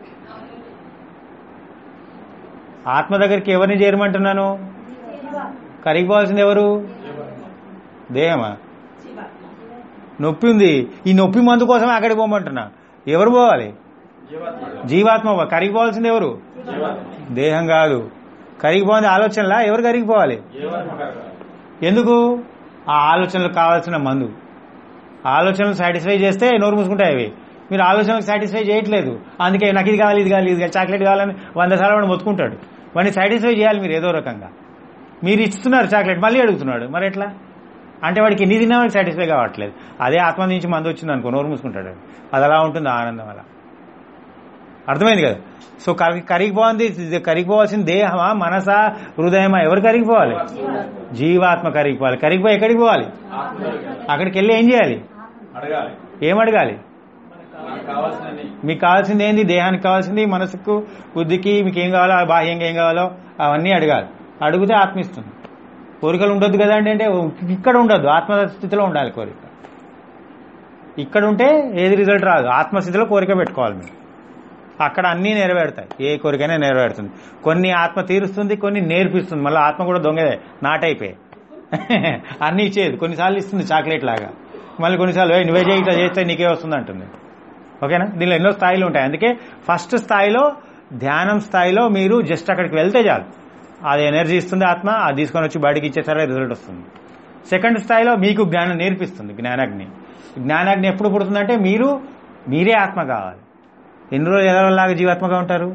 ఆత్మ దగ్గరికి ఎవరిని చేరమంటున్నాను కరిగిపోవాల్సింది ఎవరు దేహమా జీవాత్మ నొప్పి ఉంది ఈ నొప్పి మందు కోసమే అక్కడికి పోమంటున్నా ఎవరు పోవాలి జీవాత్మ పో- కరిగిపోవాల్సింది ఎవరు దేహం కాదు కరిగిపోయింది ఆలోచనలా ఎవరు కరిగిపోవాలి ఎందుకు ఆ ఆలోచనలకు కావాల్సిన మందు ఆలోచనలు సాటిస్ఫై చేస్తే నోరు మూసుకుంటాయి అవి మీరు ఆలోచనలకు సాటిస్ఫై చేయట్లేదు అందుకే నాకు ఇది కావాలి ఇది కావాలి ఇది కావాలి చాక్లెట్ కావాలని వంద సార్లు వాడు మొత్తుకుంటాడు వాడిని సాటిస్ఫై చేయాలి మీరు ఏదో రకంగా మీరు ఇస్తున్నారు చాక్లెట్ మళ్ళీ అడుగుతున్నాడు మరి ఎట్లా అంటే వాడికి ఎన్ని తిన్నా వాడికి సాటిస్ఫై కావట్లేదు అదే ఆత్మ నుంచి మందు వచ్చింది అనుకో నోరు మూసుకుంటాడు వాడు. అది అలా ఉంటుంది ఆ ఆనందం అలా అర్థమైంది కదా సో కరిగి కరిగిపోయింది ఇది కరిగిపోవాల్సిన దేహమా మనసా హృదయమా ఎవరు కరిగిపోవాలి జీవాత్మ కరిగిపోవాలి కరిగిపోయి ఎక్కడికి పోవాలి అక్కడికి వెళ్ళి ఏం చేయాలి అడగాలి ఏం అడగాలి మనకు కావాల్సినవి మీకు కావాల్సింది ఏంది దేహానికి కావాల్సింది మనసుకు బుద్ధికి మీకు ఏం కావాలో బాహ్యంగా ఏం కావాలో అవన్నీ అడగాలి అడిగితే ఆత్మ ఇస్తుంది కోరికలు ఉండొద్దు కదా అంటే అంటే ఇక్కడ ఉండొద్దు ఆత్మస్థితిలో ఉండాలి కోరిక ఇక్కడ ఉంటే ఏది రిజల్ట్ రాదు ఆత్మస్థితిలో కోరిక పెట్టుకోవాలి మీరు అక్కడ అన్నీ నెరవేరుతాయి ఏ కోరికైనా నెరవేరుతుంది కొన్ని ఆత్మ తీరుస్తుంది కొన్ని నేర్పిస్తుంది మళ్ళీ ఆత్మ కూడా దొంగదే నాటైపోయి అన్నీ ఇచ్చేది కొన్నిసార్లు ఇస్తుంది చాక్లెట్ లాగా మళ్ళీ కొన్నిసార్లు "ఏయ్, నువ్వే చేయి ఇట్లా చేస్తే నీకే వస్తుంది అంటుంది ఓకేనా దీనిలో ఎన్నో స్థాయిలు ఉంటాయి అందుకే ఫస్ట్ స్థాయిలో ధ్యానం స్థాయిలో మీరు జస్ట్ అక్కడికి వెళ్తే చాలు అది ఎనర్జీ ఇస్తుంది ఆత్మ అది తీసుకొని వచ్చి బయటికి ఇచ్చేసరే రిజల్ట్ వస్తుంది సెకండ్ స్థాయిలో మీకు జ్ఞానం నేర్పిస్తుంది జ్ఞానాగ్ని జ్ఞానాగ్ని ఎప్పుడు పుడుతుందంటే మీరు మీరే ఆత్మ కావాలి ఎన్ని రోజులు ఎదవలాగా జీవాత్మగా ఉంటారు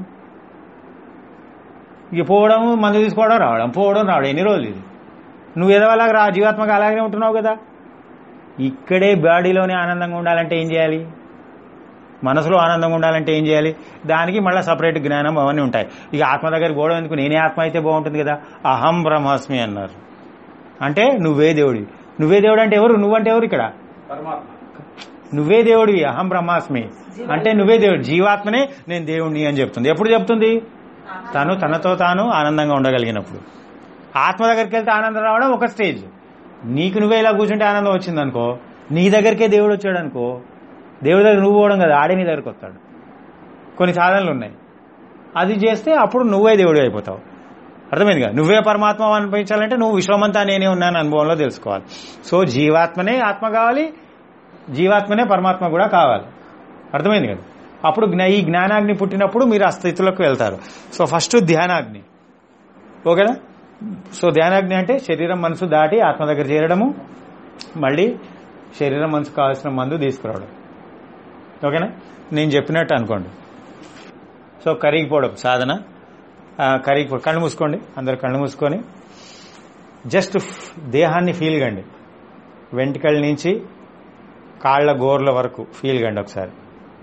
ఇక పోవడం మందు తీసుకోవడం రావడం పోవడం రావడం ఎన్ని రోజులు ఇది నువ్వు ఎదవలాగా రా జీవాత్మగా అలాగే ఉంటున్నావు కదా ఇక్కడే బాడీలోనే ఆనందంగా ఉండాలంటే ఏం చేయాలి మనసులో ఆనందంగా ఉండాలంటే ఏం చేయాలి దానికి మళ్ళీ సపరేట్ జ్ఞానం అవన్నీ ఉంటాయి ఇక ఆత్మ దగ్గరికి పోవడం ఎందుకు నేనే ఆత్మ అయితే బాగుంటుంది కదా అహం బ్రహ్మాస్మి అన్నారు అంటే నువ్వే దేవుడివి నువ్వే దేవుడు అంటే ఎవరు నువ్వంటే ఎవరు ఇక్కడ పరమాత్మ నువ్వే దేవుడివి అహం బ్రహ్మాస్మి అంటే నువ్వే దేవుడు జీవాత్మనే నేను దేవుడిని అని చెప్తుంది ఎప్పుడు చెప్తుంది తను తనతో తాను ఆనందంగా ఉండగలిగినప్పుడు ఆత్మ దగ్గరికి వెళ్తే ఆనందం రావడం ఒక స్టేజ్ నీకు నువ్వే ఇలా కూర్చుంటే ఆనందం వచ్చింది అనుకో నీ దగ్గరికే దేవుడు వచ్చాడు అనుకో దేవుడి దగ్గర నువ్వు పోవడం కదా ఆడే నీ దగ్గరికి వస్తాడు కొన్ని సాధనలు ఉన్నాయి అది చేస్తే అప్పుడు నువ్వే దేవుడు అయిపోతావు అర్థమైంది కదా నువ్వే పరమాత్మ అనిపించాలంటే నువ్వు విశ్వమంతా నేనే ఉన్నాను అనుభవంలో తెలుసుకోవాలి సో జీవాత్మనే ఆత్మ కావాలి జీవాత్మనే పరమాత్మ కూడా కావాలి అర్థమైంది కదా అప్పుడు జ్ఞ- ఈ జ్ఞానాగ్ని పుట్టినప్పుడు మీరు ఆ స్థితిలోకి వెళ్తారు సో ఫస్ట్ ధ్యానాగ్ని ఓకేనా సో ధ్యానాగ్ని అంటే శరీరం మనసు దాటి ఆత్మ దగ్గర చేరడము మళ్ళీ శరీరం మనసు కావాల్సిన మందు తీసుకురావడం ఓకేనా నేను చెప్పినట్టు అనుకోండి సో కరిగిపోవడం సాధన ఆ, కరిగిపో కళ్ళు మూసుకోండి అందరు కళ్ళు మూసుకొని జస్ట్ దేహాన్ని ఫీల్ కండి వెంట్రుకల నుంచి కాళ్ళ గోర్ల వరకు ఫీల్ కండి ఒకసారి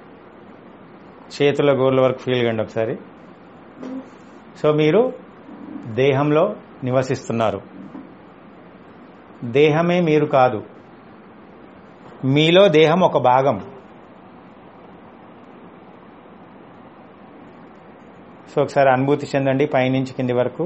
చేతుల గోర్ల వరకు ఫీల్ కండి ఒకసారి సో మీరు దేహంలో నివసిస్తున్నారు దేహమే మీరు కాదు మీలో దేహం ఒక భాగం సో ఒకసారి అనుభూతి చెందండి పైనుంచి కింది వరకు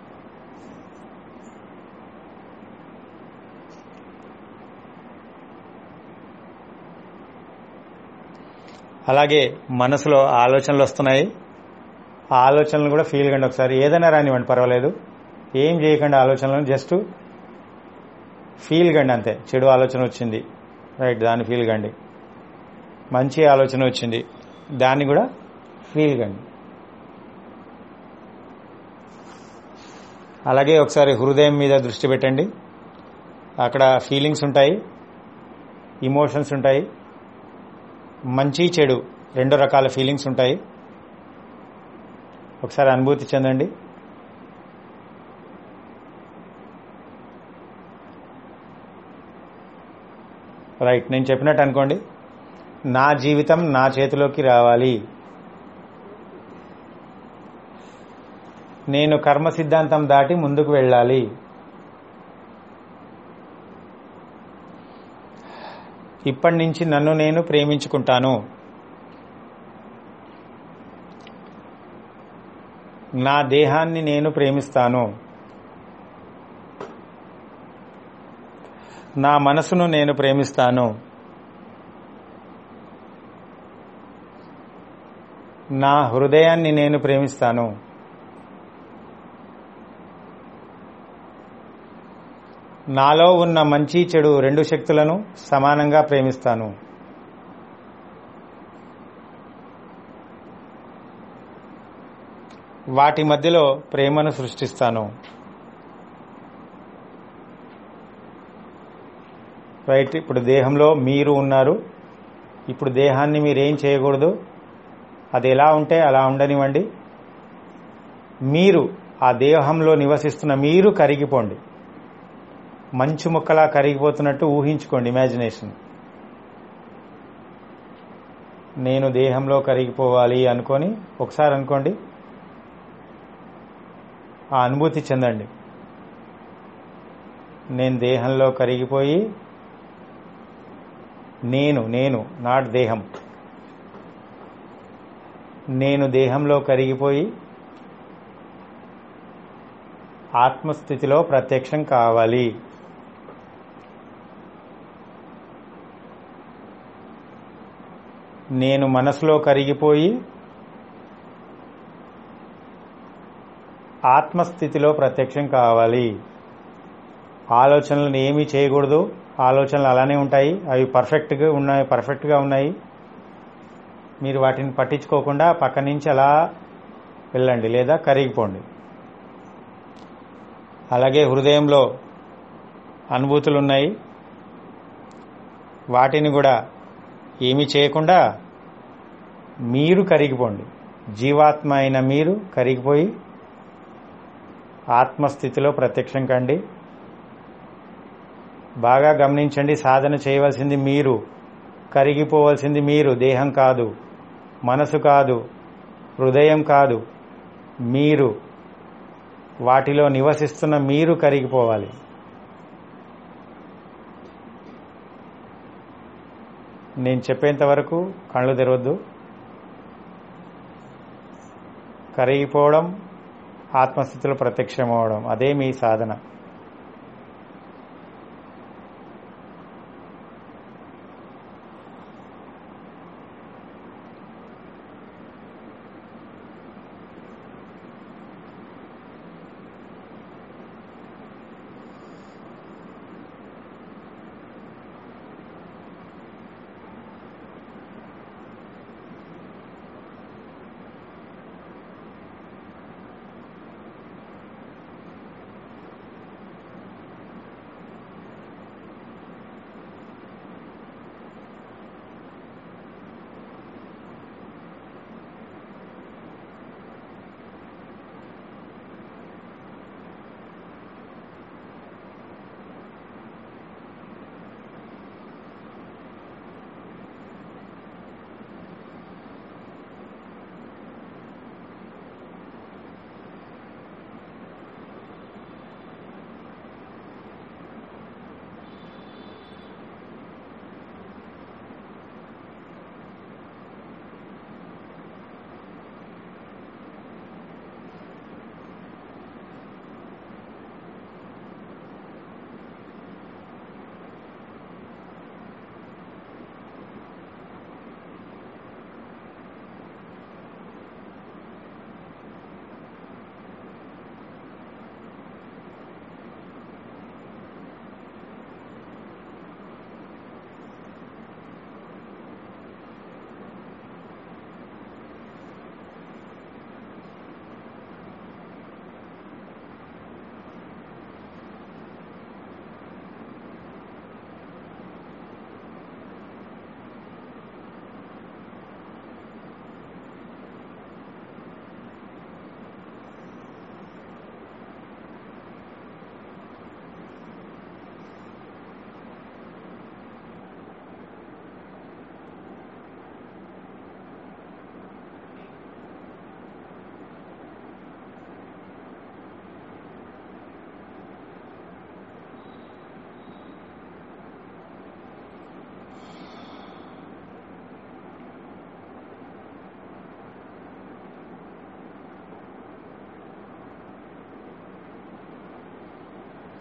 అలాగే మనసులో ఆలోచనలు వస్తున్నాయి ఆ ఆలోచనలు కూడా ఫీల్ కండి ఒకసారి ఏదైనా రానివ్వండి పర్వాలేదు ఏం చేయకండి ఆలోచనలను జస్ట్ ఫీల్ కండి అంతే చెడు ఆలోచన వచ్చింది రైట్ దాన్ని ఫీల్ కండి మంచి ఆలోచన వచ్చింది దాన్ని కూడా ఫీల్ కండి అలాగే ఒకసారి హృదయం మీద దృష్టి పెట్టండి అక్కడ ఫీలింగ్స్ ఉంటాయి ఇమోషన్స్ ఉంటాయి మంచి చెడు రెండు రకాల ఫీలింగ్స్ ఉంటాయి ఒకసారి అనుభూతి చెందండి రైట్ నేను చెప్పినట్టు అనుకోండి నా జీవితం నా చేతిలోకి రావాలి నేను కర్మ సిద్ధాంతం దాటి ముందుకు వెళ్ళాలి ఇప్పటి నుంచి నన్ను నేను ప్రేమించుకుంటాను నా దేహాన్ని నేను ప్రేమిస్తాను నా మనసును నేను ప్రేమిస్తాను నా హృదయాన్ని నేను ప్రేమిస్తాను నాలో ఉన్న మంచి చెడు రెండు శక్తులను సమానంగా ప్రేమిస్తాను వాటి మధ్యలో ప్రేమను సృష్టిస్తాను రైట్ ఇప్పుడు దేహంలో మీరు ఉన్నారు ఇప్పుడు దేహాన్ని మీరేం చేయకూడదు అది ఎలా ఉంటే అలా ఉండనివ్వండి మీరు ఆ దేహంలో నివసిస్తున్న మీరు కరిగిపోండి మంచు ముక్కలా కరిగిపోతున్నట్టు ఊహించుకోండి ఇమాజినేషన్ నేను దేహంలో కరిగిపోవాలి అనుకొని ఒకసారి అనుకోండి ఆ అనుభూతి చెందండి నేను దేహంలో కరిగిపోయి నేను నేను నాట్ దేహం నేను దేహంలో కరిగిపోయి ఆత్మస్థితిలో ప్రత్యక్షం కావాలి నేను మనసులో కరిగిపోయి ఆత్మస్థితిలో ప్రత్యక్షం కావాలి ఆలోచనలను ఏమీ చేయకూడదు ఆలోచనలు అలానే ఉంటాయి అవి పర్ఫెక్ట్గా ఉన్నాయి పర్ఫెక్ట్గా ఉన్నాయి మీరు వాటిని పట్టించుకోకుండా పక్క నుంచి అలా వెళ్ళండి లేదా కరిగిపోండి అలాగే హృదయంలో అనుభూతులు ఉన్నాయి వాటిని కూడా ఏమీ చేయకుండా మీరు కరిగిపోండి జీవాత్మ అయిన మీరు కరిగిపోయి ఆత్మస్థితిలో ప్రత్యక్షం కండి బాగా గమనించండి సాధన చేయవలసింది మీరు కరిగిపోవలసింది మీరు దేహం కాదు మనసు కాదు హృదయం కాదు మీరు వాటిలో నివసిస్తున్న మీరు కరిగిపోవాలి నేను చెప్పేంత వరకు కళ్ళు తెరవద్దు కరిగిపోవడం ఆత్మస్థితిలో ప్రత్యక్షం అవడం అదే మీ సాధన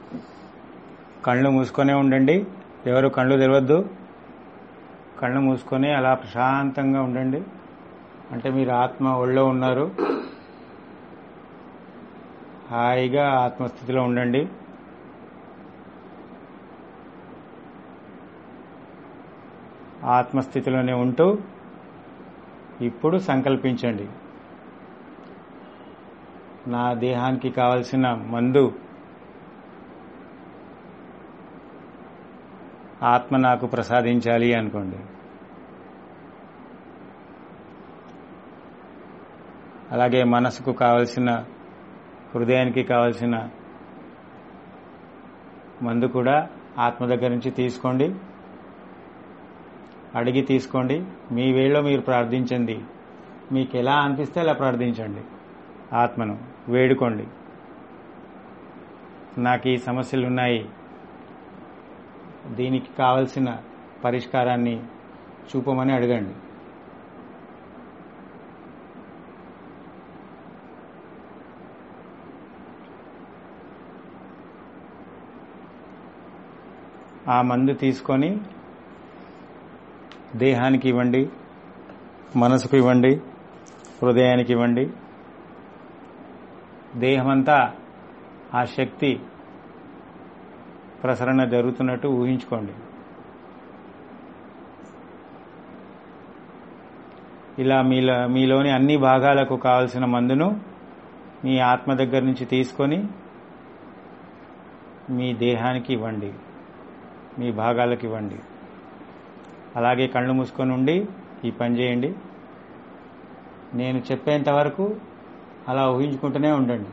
కళ్ళు మూసుకొనే ఉండండి ఎవరు కళ్ళు తెరవద్దు కళ్ళు మూసుకొని అలా ప్రశాంతంగా ఉండండి అంటే మీరు ఆత్మ ఒళ్ళో ఉన్నారు హాయిగా ఆత్మస్థితిలో ఉండండి ఆత్మస్థితిలోనే ఉంటూ ఇప్పుడు సంకల్పించండి నా దేహానికి కావలసిన మందు ఆత్మ నాకు ప్రసాదించాలి అనుకోండి అలాగే మనసుకు కావలసిన హృదయానికి కావలసిన మందు కూడా ఆత్మ దగ్గర నుంచి తీసుకోండి అడిగి తీసుకోండి మీ వేళలో మీరు ప్రార్థించండి మీకు ఎలా అనిపిస్తే అలా ప్రార్థించండి ఆత్మను వేడుకోండి నాకు ఈ సమస్యలు ఉన్నాయి దీనికి కావలసిన పరిష్కారాన్ని చూపమని అడగండి ఆ మందు తీసుకొని దేహానికి ఇవ్వండి మనసుకు ఇవ్వండి హృదయానికి ఇవ్వండి దేహమంతా ఆ శక్తి ప్రసరణ జరుగుతున్నట్టు ఊహించుకోండి ఇలా మీలో మీలోని అన్ని భాగాలకు కావలసిన మందును మీ ఆత్మ దగ్గర నుంచి తీసుకొని మీ దేహానికి ఇవ్వండి మీ భాగాలకు ఇవ్వండి అలాగే కళ్ళు మూసుకొని ఉండి ఈ పని చేయండి నేను చెప్పేంత వరకు అలా ఊహించుకుంటూనే ఉండండి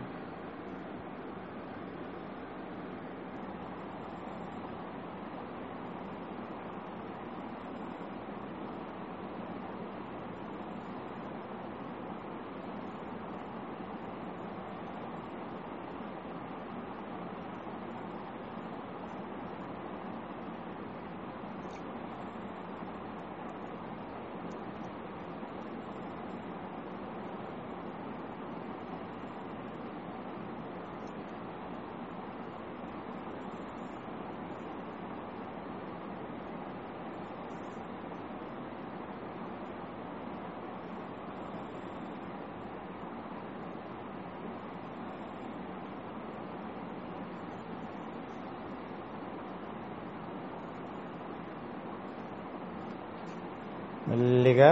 మెల్లిగా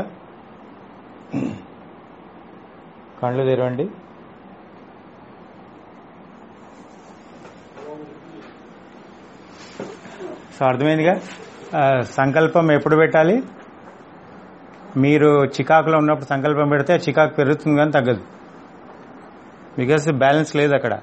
కళ్ళు తెరవండి సో అర్థమైందిగా ఆ, సంకల్పం ఎప్పుడు పెట్టాలి మీరు చికాకులో ఉన్నప్పుడు సంకల్పం పెడితే చికాకు పెరుగుతుంది కానీ తగ్గదు బికాస్ బ్యాలెన్స్ లేదు అక్కడ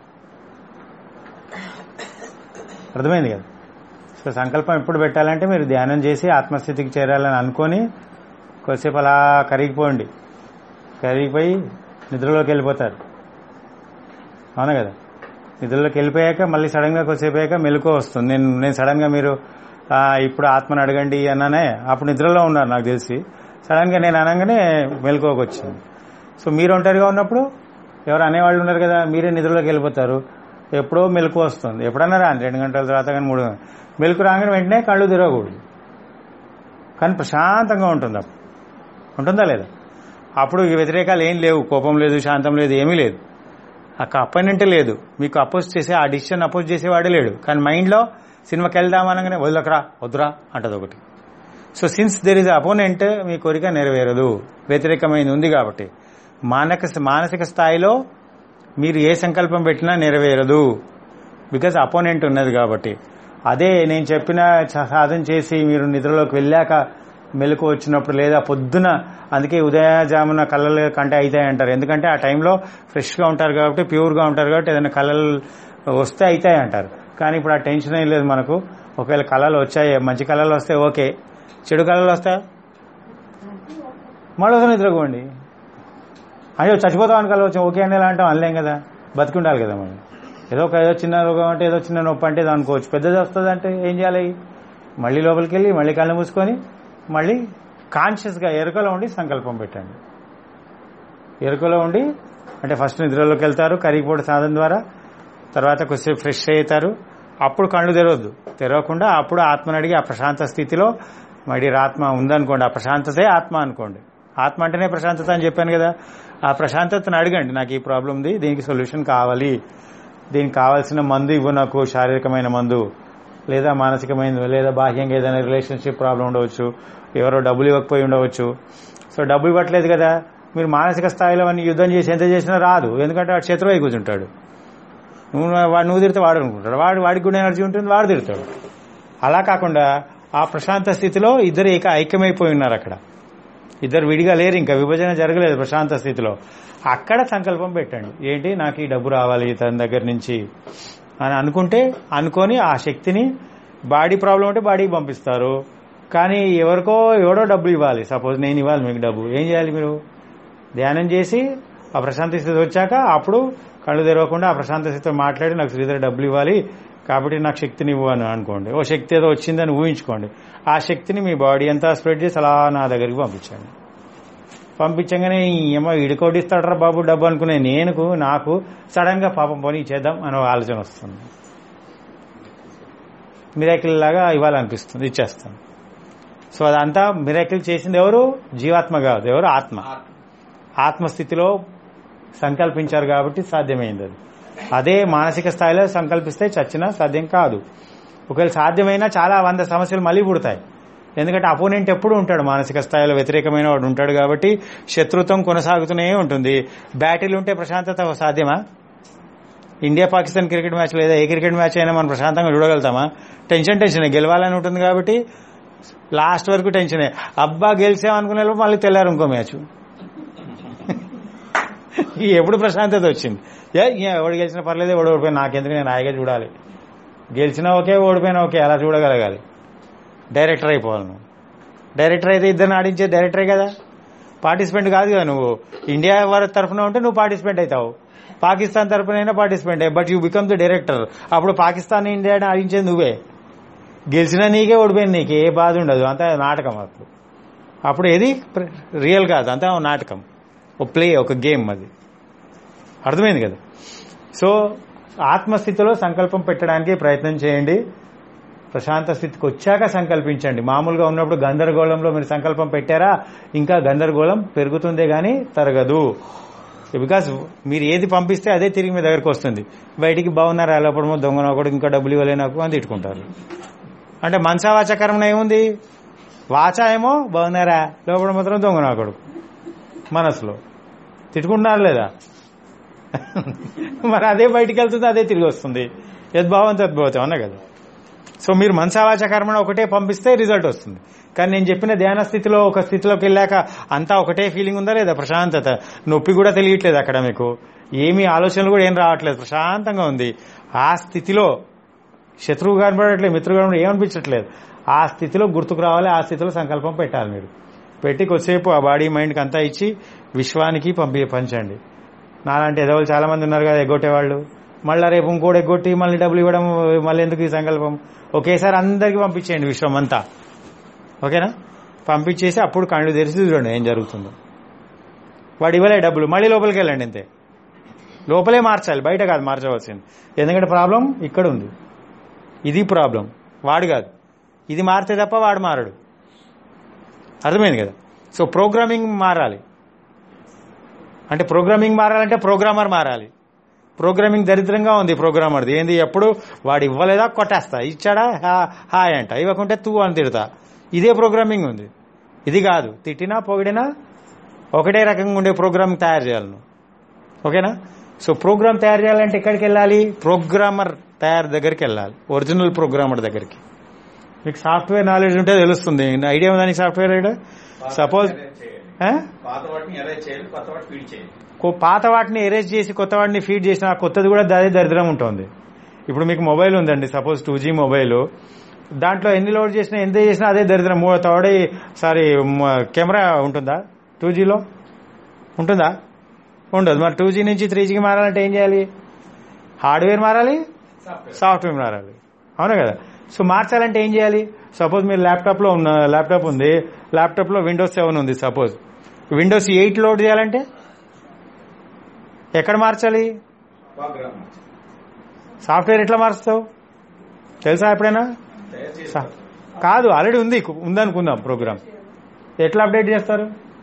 అర్థమైంది కదా సో సంకల్పం ఎప్పుడు పెట్టాలంటే మీరు ధ్యానం చేసి ఆత్మస్థితికి చేరాలని అనుకొని కొద్దిసేపు అలా కరిగిపోండి కరిగిపోయి నిద్రలోకి వెళ్ళిపోతారు అవునా కదా నిద్రలోకి వెళ్ళిపోయాక మళ్ళీ సడన్గా కొద్దిసేపు అయ్యాక మెలకు వస్తుంది నేను నేను సడన్గా మీరు "ఆ, ఇప్పుడు ఆత్మను అడగండి అన్నానే అప్పుడు నిద్రలో ఉన్నారు నాకు తెలిసి సడన్గా నేను అనగానే మెలకువకి వచ్చింది సో మీరు ఒంటరిగా ఉన్నప్పుడు ఎవరు అనేవాళ్ళు ఉన్నారు కదా మీరే నిద్రలోకి వెళ్ళిపోతారు ఎప్పుడో మెలకు వస్తుంది ఎప్పుడన్నా రాని రెండు గంటల తర్వాత కానీ మూడు గంటలు మెలకు రాగానే వెంటనే కళ్ళు తిరగకూడదు కానీ ప్రశాంతంగా ఉంటుంది అప్పుడు ఉంటుందా లేదా అప్పుడు ఈ వ్యతిరేకాలు ఏం లేవు కోపం లేదు శాంతం లేదు ఏమీ లేదు అక్క అప్పనంటే లేదు మీకు అపోజ్ చేసే ఆ డిసిషన్ అపోజ్ చేసేవాడే లేడు కానీ మైండ్లో సినిమాకి వెళ్దామనగానే వదిలకరా వద్దురా అంటది ఒకటి so since there is opponent మీ కోరిక నెరవేరదు వ్యతిరేకమైంది ఉంది కాబట్టి మానక మానసిక స్థాయిలో మీరు ఏ సంకల్పం పెట్టినా నెరవేరదు బికాజ్ అపోనెంట్ ఉన్నది కాబట్టి అదే నేను చెప్పిన చ- సాధన చేసి మీరు నిద్రలోకి వెళ్ళాక మెలకు వచ్చినప్పుడు లేదా పొద్దున అందుకే ఉదయజామున కళ్ళలు కంటే అవుతాయి అంటారు ఎందుకంటే ఆ టైంలో ఫ్రెష్గా ఉంటారు కాబట్టి ప్యూర్గా ఉంటారు కాబట్టి ఏదైనా కళలు వస్తే అవుతాయి అంటారు కానీ ఇప్పుడు ఆ టెన్షన్ ఏం లేదు మనకు ఒకవేళ కళలు వచ్చాయి మంచి కళలు వస్తే ఓకే చెడు కళలు వస్తాయా మళ్ళీ నిద్రపోండి అయ్యో చచ్చిపోతామని కలవచ్చు ఓకే అని ఎలా అంటాం అనలేం కదా బతికుండాలి కదా మనం ఏదో ఒక ఏదో చిన్న రోగం అంటే ఏదో చిన్న నొప్పి అంటే ఏదో అనుకోవచ్చు పెద్దది వస్తుంది అంటే ఏం చేయాలి మళ్ళీ లోపలికి వెళ్ళి మళ్ళీ కళ్ళు మూసుకొని మళ్ళీ కాన్షియస్గా ఎరుకలో ఉండి సంకల్పం పెట్టండి ఎరుకలో ఉండి అంటే ఫస్ట్ నిద్రలోకి వెళ్తారు కరిగిపోటు సాధన ద్వారా తర్వాత కొద్దిసేపు ఫ్రెష్ అవుతారు అప్పుడు కళ్ళు తెరవద్దు తెరవకుండా అప్పుడు ఆత్మని అడిగి ఆ ప్రశాంత స్థితిలో మరి ఆత్మ ఉందనుకోండి ఆ ప్రశాంతతే ఆత్మ అనుకోండి ఆత్మ అంటేనే ప్రశాంతత అని చెప్పాను కదా ఆ ప్రశాంతతను అడగండి నాకు ఈ ప్రాబ్లం ఉంది దీనికి సొల్యూషన్ కావాలి దీనికి కావాల్సిన మందు ఇవ్వు నాకు శారీరకమైన మందు లేదా మానసికమైన లేదా బాహ్యంగా ఏదైనా రిలేషన్షిప్ ప్రాబ్లం ఉండవచ్చు ఎవరో డబ్బులు ఇవ్వకపోయి ఉండవచ్చు సో డబ్బు ఇవ్వట్లేదు కదా మీరు మానసిక స్థాయిలో అన్ని యుద్ధం చేసి ఎంత చేసినా రాదు ఎందుకంటే వాడు శత్రువు అయి కూర్చుంటాడు నువ్వు వాడు నువ్వు తిడితే వాడు అనుకుంటాడు వాడు వాడికి కూడా ఎనర్జీ ఉంటుంది వాడు తిడతాడు అలా కాకుండా ఆ ప్రశాంత స్థితిలో ఇద్దరు ఏక ఐక్యమైపోయి ఉన్నారు అక్కడ ఇద్దరు విడిగా లేరు ఇంకా విభజన జరగలేదు ప్రశాంత స్థితిలో అక్కడ సంకల్పం పెట్టండి ఏంటి నాకు ఈ డబ్బు రావాలి తన దగ్గర నుంచి అని అనుకుంటే అనుకొని ఆ శక్తిని బాడీ ప్రాబ్లం ఉంటే బాడీకి పంపిస్తారు కానీ ఎవరికో ఎవడో డబ్బులు ఇవ్వాలి సపోజ్ నేను ఇవ్వాలి మీకు డబ్బు ఏం చేయాలి మీరు ధ్యానం చేసి ఆ ప్రశాంత స్థితి వచ్చాక అప్పుడు కళ్ళు తెరవకుండా ఆ ప్రశాంత స్థితితో మాట్లాడి నాకు శ్రీధర్ డబ్బులు ఇవ్వాలి కాబట్టి నాకు శక్తిని ఇవ్వు అని అనుకోండి ఓ శక్తి ఏదో వచ్చిందని ఊహించుకోండి ఆ శక్తిని మీ బాడీ అంతా స్ప్రెడ్ చేసి అలా నా దగ్గరికి పంపించండి పంపించగానే ఏమో ఇడుకోడిస్తాడరా బాబు డబ్బు అనుకునే నేను నాకు సడన్ గా పాపం పోనీ చేద్దాం అనే ఆలోచన వస్తుంది మిరాకిల్ లాగా ఇవ్వాలనిపిస్తుంది ఇచ్చేస్తాను సో అదంతా మిరాకిల్ చేసింది ఎవరు జీవాత్మ కాదు ఎవరు ఆత్మ ఆత్మస్థితిలో సంకల్పించారు కాబట్టి సాధ్యమైంది అది అదే మానసిక స్థాయిలో సంకల్పిస్తే చచ్చినా సాధ్యం కాదు ఒకవేళ సాధ్యమైనా చాలా వంద సమస్యలు మళ్ళీ పుడతాయి ఎందుకంటే అపోనెంట్ ఎప్పుడు ఉంటాడు మానసిక స్థాయిలో వ్యతిరేకమైన వాడు ఉంటాడు కాబట్టి శత్రుత్వం కొనసాగుతూనే ఉంటుంది బ్యాటిల్ ఉంటే ప్రశాంతత సాధ్యమా ఇండియా పాకిస్తాన్ క్రికెట్ మ్యాచ్ లేదా ఏ క్రికెట్ మ్యాచ్ అయినా మనం ప్రశాంతంగా చూడగలుగుతామా టెన్షన్ టెన్షన్ గెలవాలని ఉంటుంది కాబట్టి లాస్ట్ వరకు టెన్షనే అబ్బా గెలిచామనుకునే లోపు మళ్ళీ తెల్లారు ఇంకో మ్యాచ్ ఈ ఎప్పుడు ప్రశాంతత వచ్చింది ఏ ఏ, ఎవడు గెలిచినా పర్లేదు ఎవడు ఓడిపోయినా నాకెందుకు నేను హాయిగా చూడాలి గెలిచినా ఓకే ఓడిపోయినా ఓకే అలా చూడగలగాలి డైరెక్టర్ అయిపోవాలి నువ్వు డైరెక్టర్ అయితే ఇద్దరిని ఆడించే డైరెక్టరే కదా పార్టిసిపెంట్ కాదు కదా నువ్వు ఇండియా వారి తరఫున ఉంటే నువ్వు పార్టిసిపెంట్ అవుతావు పాకిస్తాన్ తరఫున అయినా participant but you become the director అప్పుడు పాకిస్తాన్ ఇండియాని ఆడించేది నువ్వే గెలిచినా నీకే ఓడిపోయింది నీకు ఏ బాధ ఉండదు అంతా నాటకం అప్పుడు అప్పుడు ఏది రియల్ కాదు అంతా ఓ నాటకం ఒక ప్లే ఒక గేమ్ అది అర్థమైంది కదా సో ఆత్మస్థితిలో సంకల్పం పెట్టడానికి ప్రయత్నం చేయండి ప్రశాంత స్థితికి వచ్చాక సంకల్పించండి మామూలుగా ఉన్నప్పుడు గందరగోళంలో మీరు సంకల్పం పెట్టారా ఇంకా గందరగోళం పెరుగుతుందే గానీ తరగదు బికాస్ మీరు ఏది పంపిస్తే అదే తిరిగి మీ దగ్గరకు వస్తుంది బయటికి బాగున్నారా లోపడమో దొంగ ఒకటి ఇంకా డబ్బులు ఇవ్వలే నాకు అని తిట్టుకుంటారు అంటే మనసా వాచకరమణ ఏముంది వాచ ఏమో బాగున్నారా లోపల మాత్రం దొంగ నా కొడుకు మనసులో తిట్టుకుంటున్నారు లేదా మరి అదే బయటికి వెళ్తుంది అదే తిరిగి వస్తుంది యద్భావం తద్భావం అన్నా కదా సో మీరు మనసావాచ కర్మణ ఒకటే పంపిస్తే రిజల్ట్ వస్తుంది కానీ నేను చెప్పిన ధ్యాన స్థితిలో ఒక స్థితిలోకి వెళ్ళాక అంతా ఒకటే ఫీలింగ్ ఉందా లేదా ప్రశాంతత నొప్పి కూడా తెలియట్లేదు అక్కడ మీకు ఏమీ ఆలోచనలు కూడా ఏం రావట్లేదు ప్రశాంతంగా ఉంది ఆ స్థితిలో శత్రువు కనబడట్లేదు మిత్రుడు కనబడి ఏమనిపించట్లేదు ఆ స్థితిలో గుర్తుకు రావాలి ఆ స్థితిలో సంకల్పం పెట్టాలి మీరు పెట్టి కొద్దిసేపు ఆ బాడీ మైండ్కి అంతా ఇచ్చి విశ్వానికి పంపి పంచండి నాలాంటి ఎదవలు చాలా మంది ఉన్నారు కదా ఎగ్గొట్టేవాళ్ళు మళ్ళీ రేపు ఇంకోటి ఎగ్గొట్టి మళ్ళీ డబ్బులు ఇవ్వడం మళ్ళీ ఎందుకు ఈ సంకల్పం ఒకేసారి అందరికీ పంపించేయండి విశ్వం అంతా ఓకేనా పంపించేసి అప్పుడు కళ్ళు తెరిచి చూడండి ఏం జరుగుతుందో వాడు ఇవ్వలే డబ్బులు మళ్ళీ లోపలికి వెళ్ళండి అంతే లోపలే మార్చాలి బయట కాదు మార్చవలసింది ఎందుకంటే ప్రాబ్లం ఇక్కడ ఉంది ఇది ప్రాబ్లం వాడు కాదు ఇది మారితే తప్ప వాడు మారడు అర్థమైంది కదా సో ప్రోగ్రామింగ్ మారాలి అంటే ప్రోగ్రామింగ్ మారాలంటే ప్రోగ్రామర్ మారాలి ప్రోగ్రామింగ్ దరిద్రంగా ఉంది ప్రోగ్రామర్ది ఏంది ఎప్పుడు వాడు ఇవ్వలేదా కొట్టేస్తా ఇచ్చాడా హా- హాయ్ అంట ఇవ్వకుంటే తూ అని తిడతా ఇదే ప్రోగ్రామింగ్ ఉంది ఇది కాదు తిట్టినా పొగిడినా ఒకటే రకంగా ఉండే ప్రోగ్రామ్ తయారు చేయాలి నువ్వు ఓకేనా సో ప్రోగ్రామ్ తయారు చేయాలంటే ఎక్కడికి వెళ్ళాలి ప్రోగ్రామర్ తయారు దగ్గరికి వెళ్ళాలి ఒరిజినల్ ప్రోగ్రామర్ దగ్గరికి మీకు సాఫ్ట్వేర్ నాలెడ్జ్ ఉంటే తెలుస్తుంది ఐడియా ఉందా నీకు సాఫ్ట్వేర్ ఐడియా సపోజ్ పాత వాటిని ఎరేజ్ చేయాలి కొత్త వాటి ఫీడ్ చేయాలి పాత వాటిని ఎరేజ్ చేసి కొత్త వాటిని ఫీడ్ చేసిన ఆ కొత్తది కూడా అదే దరిద్రం ఉంటుంది ఇప్పుడు మీకు మొబైల్ ఉందండి సపోజ్ టూ జీ మొబైల్ దాంట్లో ఎన్ని లోడ్ చేసినా ఎంత చేసినా అదే దరిద్రం మూ- థర్డ్ సారీ మ- కెమెరా ఉంటుందా టూ జీలో ఉంటుందా ఉండదు మరి టూ జీ నుంచి త్రీ జీకి మారాలంటే ఏం చేయాలి హార్డ్వేర్ మారాలి సాఫ్ట్వేర్ మారాలి అవునా కదా సో మార్చాలంటే ఏం చేయాలి సపోజ్ మీరు ల్యాప్టాప్ లో ఉన్న ల్యాప్టాప్ ఉంది ల్యాప్టాప్ లో విండోస్ సెవెన్ ఉంది సపోజ్ విండోస్ ఎయిట్ లోడ్ చేయాలంటే ఎక్కడ మార్చాలి ప్రోగ్రామ్ సాఫ్ట్వేర్ ఎట్లా మారుస్తావు తెలుసా ఎప్పుడైనా తయారు చేసి సా- కాదు ఆల్రెడీ ఉంది ఉందనుకుందాం ప్రోగ్రామ్ ఎట్లా అప్డేట్ చేస్తారు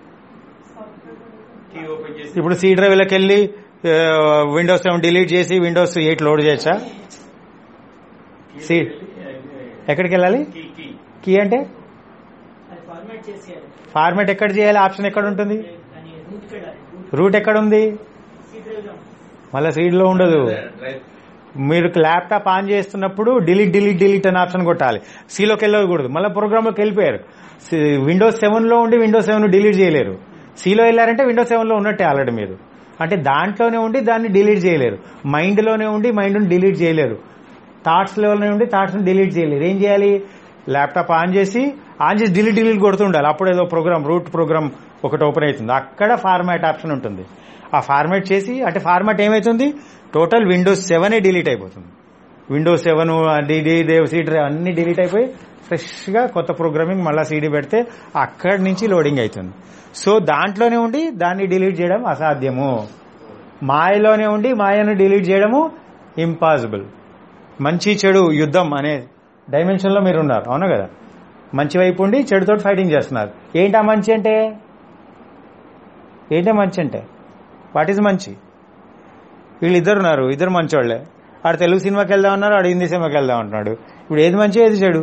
కీ ఓపెన్ చేసి ఇప్పుడు సి డ్రైవ్లోకి వెళ్ళి విండోస్ సెవెన్ డిలీట్ చేసి విండోస్ ఎయిట్ లోడ్ చేయొచ్చా కీ సి- వెళ్ళి, ఎక్కడికి వెళ్ళాలి కీ కీ కీ అంటే అది ఫార్మాట్ చేసేయాలి ఫార్మేట్ ఎక్కడ చేయాలి ఆప్షన్ ఎక్కడ ఉంటుంది దాని రూట్ కూడా రూట్ ఎక్కడ ఉంది సీ డ్రైవ్లో మళ్ళీ సీడ్లో ఉండదు డ్రైవ్ మీరు ల్యాప్టాప్ ఆన్ చేస్తున్నప్పుడు డిలీట్ డిలీట్ డిలీట్ అనే ఆప్షన్ కొట్టాలి సీలోకి వెళ్ళకూడదు మళ్ళీ ప్రోగ్రామ్లోకి వెళ్ళిపోయారు విండోస్ సెవెన్లో ఉండి విండోస్ సెవెన్ డిలీట్ చేయలేరు సీలో వెళ్ళారంటే విండోస్ సెవెన్లో ఉన్నట్టే ఆల్రెడీ మీరు అంటే దాంట్లోనే ఉండి దాన్ని డిలీట్ చేయలేరు మైండ్లోనే ఉండి మైండ్ని డిలీట్ చేయలేరు థాట్స్లోనే ఉండి థాట్స్ని డిలీట్ చేయలేరు ఏం చేయాలి ల్యాప్టాప్ ఆన్ చేసి ఆన్ చేసి డిలీట్ డిలీట్ కొడుతుండాలి అప్పుడు ఏదో ప్రోగ్రామ్ రూట్ ప్రోగ్రామ్ ఒకటి ఓపెన్ అవుతుంది అక్కడ ఫార్మాట్ ఆప్షన్ ఉంటుంది ఆ ఫార్మాట్ చేసి అంటే ఫార్మాట్ ఏమవుతుంది టోటల్ విండోస్ సెవెనే డిలీట్ అయిపోతుంది విండోస్ సెవెన్ డిడి దేవ్ సీడీ అన్ని డిలీట్ అయిపోయి ఫ్రెష్గా కొత్త ప్రోగ్రామింగ్ మళ్ళీ సీడీ పెడితే అక్కడి నుంచి లోడింగ్ అవుతుంది సో దాంట్లోనే ఉండి దాన్ని డిలీట్ చేయడం అసాధ్యము మాయలోనే ఉండి మాయను డిలీట్ చేయడము ఇంపాసిబుల్ మంచి చెడు యుద్ధం అనే డైమెన్షన్లో మీరు ఉన్నారు అవునా కదా మంచి వైపు ఉండి చెడుతో ఫైటింగ్ చేస్తున్నారు ఏంటా మంచి అంటే ఏంటా మంచి అంటే వాట్ ఈజ్ మంచి వీళ్ళిద్దరు ఉన్నారు ఇద్దరు మంచోళ్లే ఆడు తెలుగు సినిమాకి వెళ్దాం అన్నారు ఆడు హిందీ సినిమాకి వెళ్దాం అంటున్నాడు ఇప్పుడు ఏది మంచి ఏది చెడు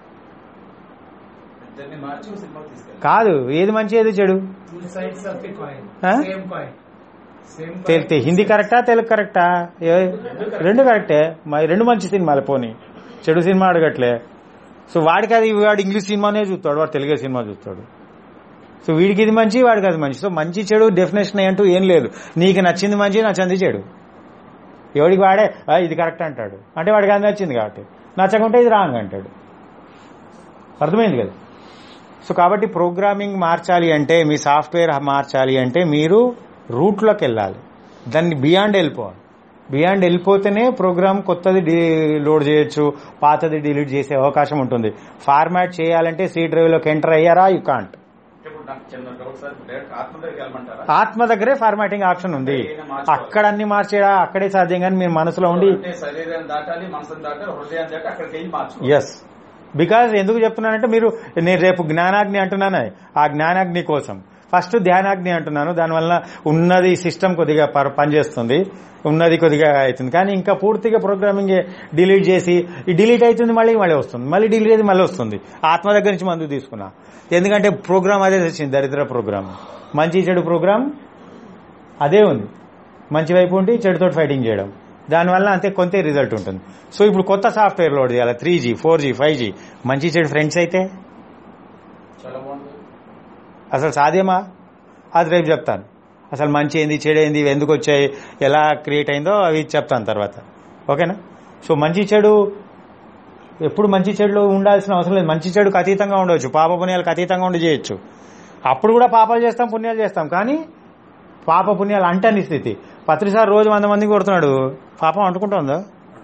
ఇద్దరిని మార్చి ఓ సినిమాకి తీసుకెళ్ళి కాదు ఏది మంచి ఏది చెడు two sides of the coin Huh? Same coin same తె- తె- హిందీ కరెక్టా తెలుగు కరెక్టా ఏ- రెండు కరెక్టే మరి రెండు మంచి సినిమాలు పోనీ చెడు సినిమా అడగట్లే సో వాడికి అది వాడు ఇంగ్లీష్ సినిమానే చూస్తాడు వాడు తెలుగు సినిమా చూస్తాడు సో వీడికి ఇది మంచి వాడికి అది మంచి సో మంచి చెడు డెఫినేషన్ అంటూ ఏం లేదు నీకు నచ్చింది మంచి నచ్చింది చెడు ఎవడికి వాడే "ఆ, ఇది కరెక్ట్ అంటాడు అంటే వాడికి అది నచ్చింది కాబట్టి నచ్చకుంటే ఇది రాంగ్ అంటాడు అర్థమైంది కదా సో కాబట్టి ప్రోగ్రామింగ్ మార్చాలి అంటే మీ సాఫ్ట్వేర్ మార్చాలి అంటే మీరు రూట్లోకి వెళ్ళాలి దాన్ని బియాండ్ వెళ్ళిపోవాలి బియాండ్ వెళ్ళిపోతేనే ప్రోగ్రామ్ కొత్తది డి- లోడ్ చేయొచ్చు పాతది డిలీట్ చేసే అవకాశం ఉంటుంది ఫార్మాట్ చేయాలంటే సి డ్రైవ్లోకి ఎంటర్ అయ్యారా యూ కాంట్ ఇప్పుడు నాకు చిన్న డౌట్ సార్ డైరెక్ట్ ఆత్మ దగ్గరికి వెళ్ళమంటారా ఆత్మ దగ్గరే ఫార్మాటింగ్ ఆప్షన్ ఉంది అక్కడ అన్ని మార్చేయా అక్కడే సాధ్యం కానీ మీ మనసులో ఉండి అంటే శరీరాన్ని దాటాలి మనసుని దాటాలి హృదయాన్ని దాటి అక్కడికి వెళ్ళి మార్చు ఎస్ బికాజ్ ఎందుకు చెప్తున్నానంటే మీరు నేను రేపు జ్ఞానాగ్ని అంటున్నాను ఆ జ్ఞానాగ్ని కోసం ఫస్ట్ ధ్యానాగ్ని అంటున్నాను దానివల్ల ఉన్నది సిస్టమ్ కొద్దిగా పర్- పనిచేస్తుంది ఉన్నది కొద్దిగా అవుతుంది కానీ ఇంకా పూర్తిగా ప్రోగ్రామింగ్ డిలీట్ చేసి ఈ డిలీట్ అవుతుంది మళ్ళీ మళ్ళీ వస్తుంది మళ్ళీ డిలీట్ అయితే మళ్ళీ వస్తుంది ఆత్మ దగ్గర నుంచి మందు తీసుకున్నా ఎందుకంటే ప్రోగ్రామ్ అదే వచ్చింది దరిద్ర ప్రోగ్రామ్ మంచి చెడు ప్రోగ్రామ్ అదే ఉంది మంచి వైపు ఉండి చెడుతో ఫైటింగ్ చేయడం దానివల్ల అంతే కొంత రిజల్ట్ ఉంటుంది సో ఇప్పుడు కొత్త సాఫ్ట్వేర్ లోడ్ చేయాలి three G four G five G మంచి చెడు ఫ్రెండ్స్ అయితే చాలా బాగుంది అసలు సాధ్యమా అది రేపు చెప్తాను అసలు మంచి ఏంది చెడు ఏంది ఇవి ఎందుకు వచ్చాయి ఎలా క్రియేట్ అయిందో అవి చెప్తాను తర్వాత ఓకేనా సో మంచి చెడు ఎప్పుడు మంచి చెడులో ఉండాల్సిన అవసరం లేదు మంచి చెడుకు అతీతంగా ఉండవచ్చు పాప పుణ్యాలకు అతీతంగా ఉండి చేయొచ్చు అప్పుడు కూడా పాపాలు చేస్తాం పుణ్యాలు చేస్తాం కానీ పాప పుణ్యాలు అంటని స్థితి పత్రిసారి రోజు వంద మందికి కొడుతున్నాడు పాపం అంటుకుంటుందా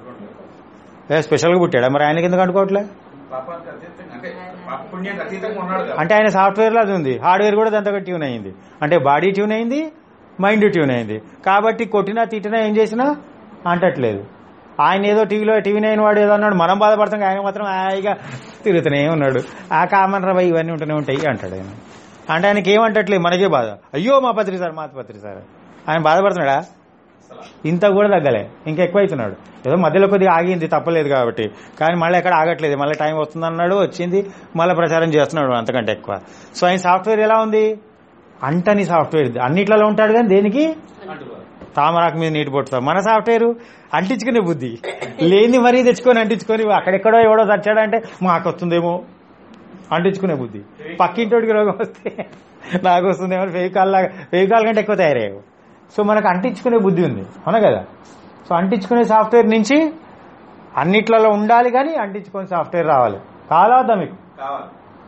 ఏ స్పెషల్గా పుట్టాడా మరి ఆయనకి ఎందుకు అంటుకోవట్లే పాపానికి అతీతంగా అంటే పాప పుణ్యానికి అతీతంగా ఉన్నాడు కదా అంటే ఆయన సాఫ్ట్వేర్లో అది ఉంది హార్డ్వేర్ కూడా దాంతో ట్యూన్ అయింది అంటే బాడీ ట్యూన్ అయింది మైండ్ ట్యూన్ అయింది కాబట్టి కొట్టినా తిట్టినా ఏం చేసినా అంటట్లేదు ఆయన ఏదో టీవీలో టీవీ నైన్ వాడు ఏదో అన్నాడు మనం బాధపడతాం ఆయన మాత్రం హాయిగా తిరుగుతూనే ఉన్నాడు ఆ కామన్ రవ ఇవన్నీ ఉంటూనే ఉంటాయి అంటాడు ఆయన అంటే ఆయనకి ఏమంటట్లేదు మనకే బాధ అయ్యో మా పత్రి సార్ మా పత్రి సార్ ఆయన బాధపడుతున్నాడా అసలు ఇంత కూడా తగ్గలే ఇంకా ఎక్కువ అవుతున్నాడు ఏదో మధ్యలో కొద్దిగా ఆగింది తప్పలేదు కాబట్టి కానీ మళ్ళీ ఎక్కడ ఆగట్లేదు మళ్ళీ టైం వస్తుంది అన్నాడు వచ్చింది మళ్ళీ ప్రచారం చేస్తున్నాడు అంతకంటే ఎక్కువ సో ఆయన సాఫ్ట్వేర్ ఎలా ఉంది అంటని సాఫ్ట్వేర్ అన్నిట్లలో ఉంటాడు కానీ దేనికి అంటున్నారు తామరాకు మీద నీటి పొట్టుతాం మన సాఫ్ట్వేర్ అంటించుకునే బుద్ధి లేని మరీ తెచ్చుకొని అంటించుకొని అక్కడెక్కడో ఎవడో చచ్చాడంటే మాకు వస్తుందేమో అంటించుకునే బుద్ధి పక్కింటోడికి రోగం వస్తే నాకు వస్తుందేమో ఫెవికాల్ లాగా ఫెవికాల్ కంటే ఎక్కువ తయారయ్యావు సో మనకు అంటించుకునే బుద్ధి ఉంది అవునా కదా సో అంటించుకునే సాఫ్ట్వేర్ నుంచి అన్నిట్లలో ఉండాలి కానీ అంటించుకునే సాఫ్ట్వేర్ రావాలి కాదా వద్దా మీకు కావాలి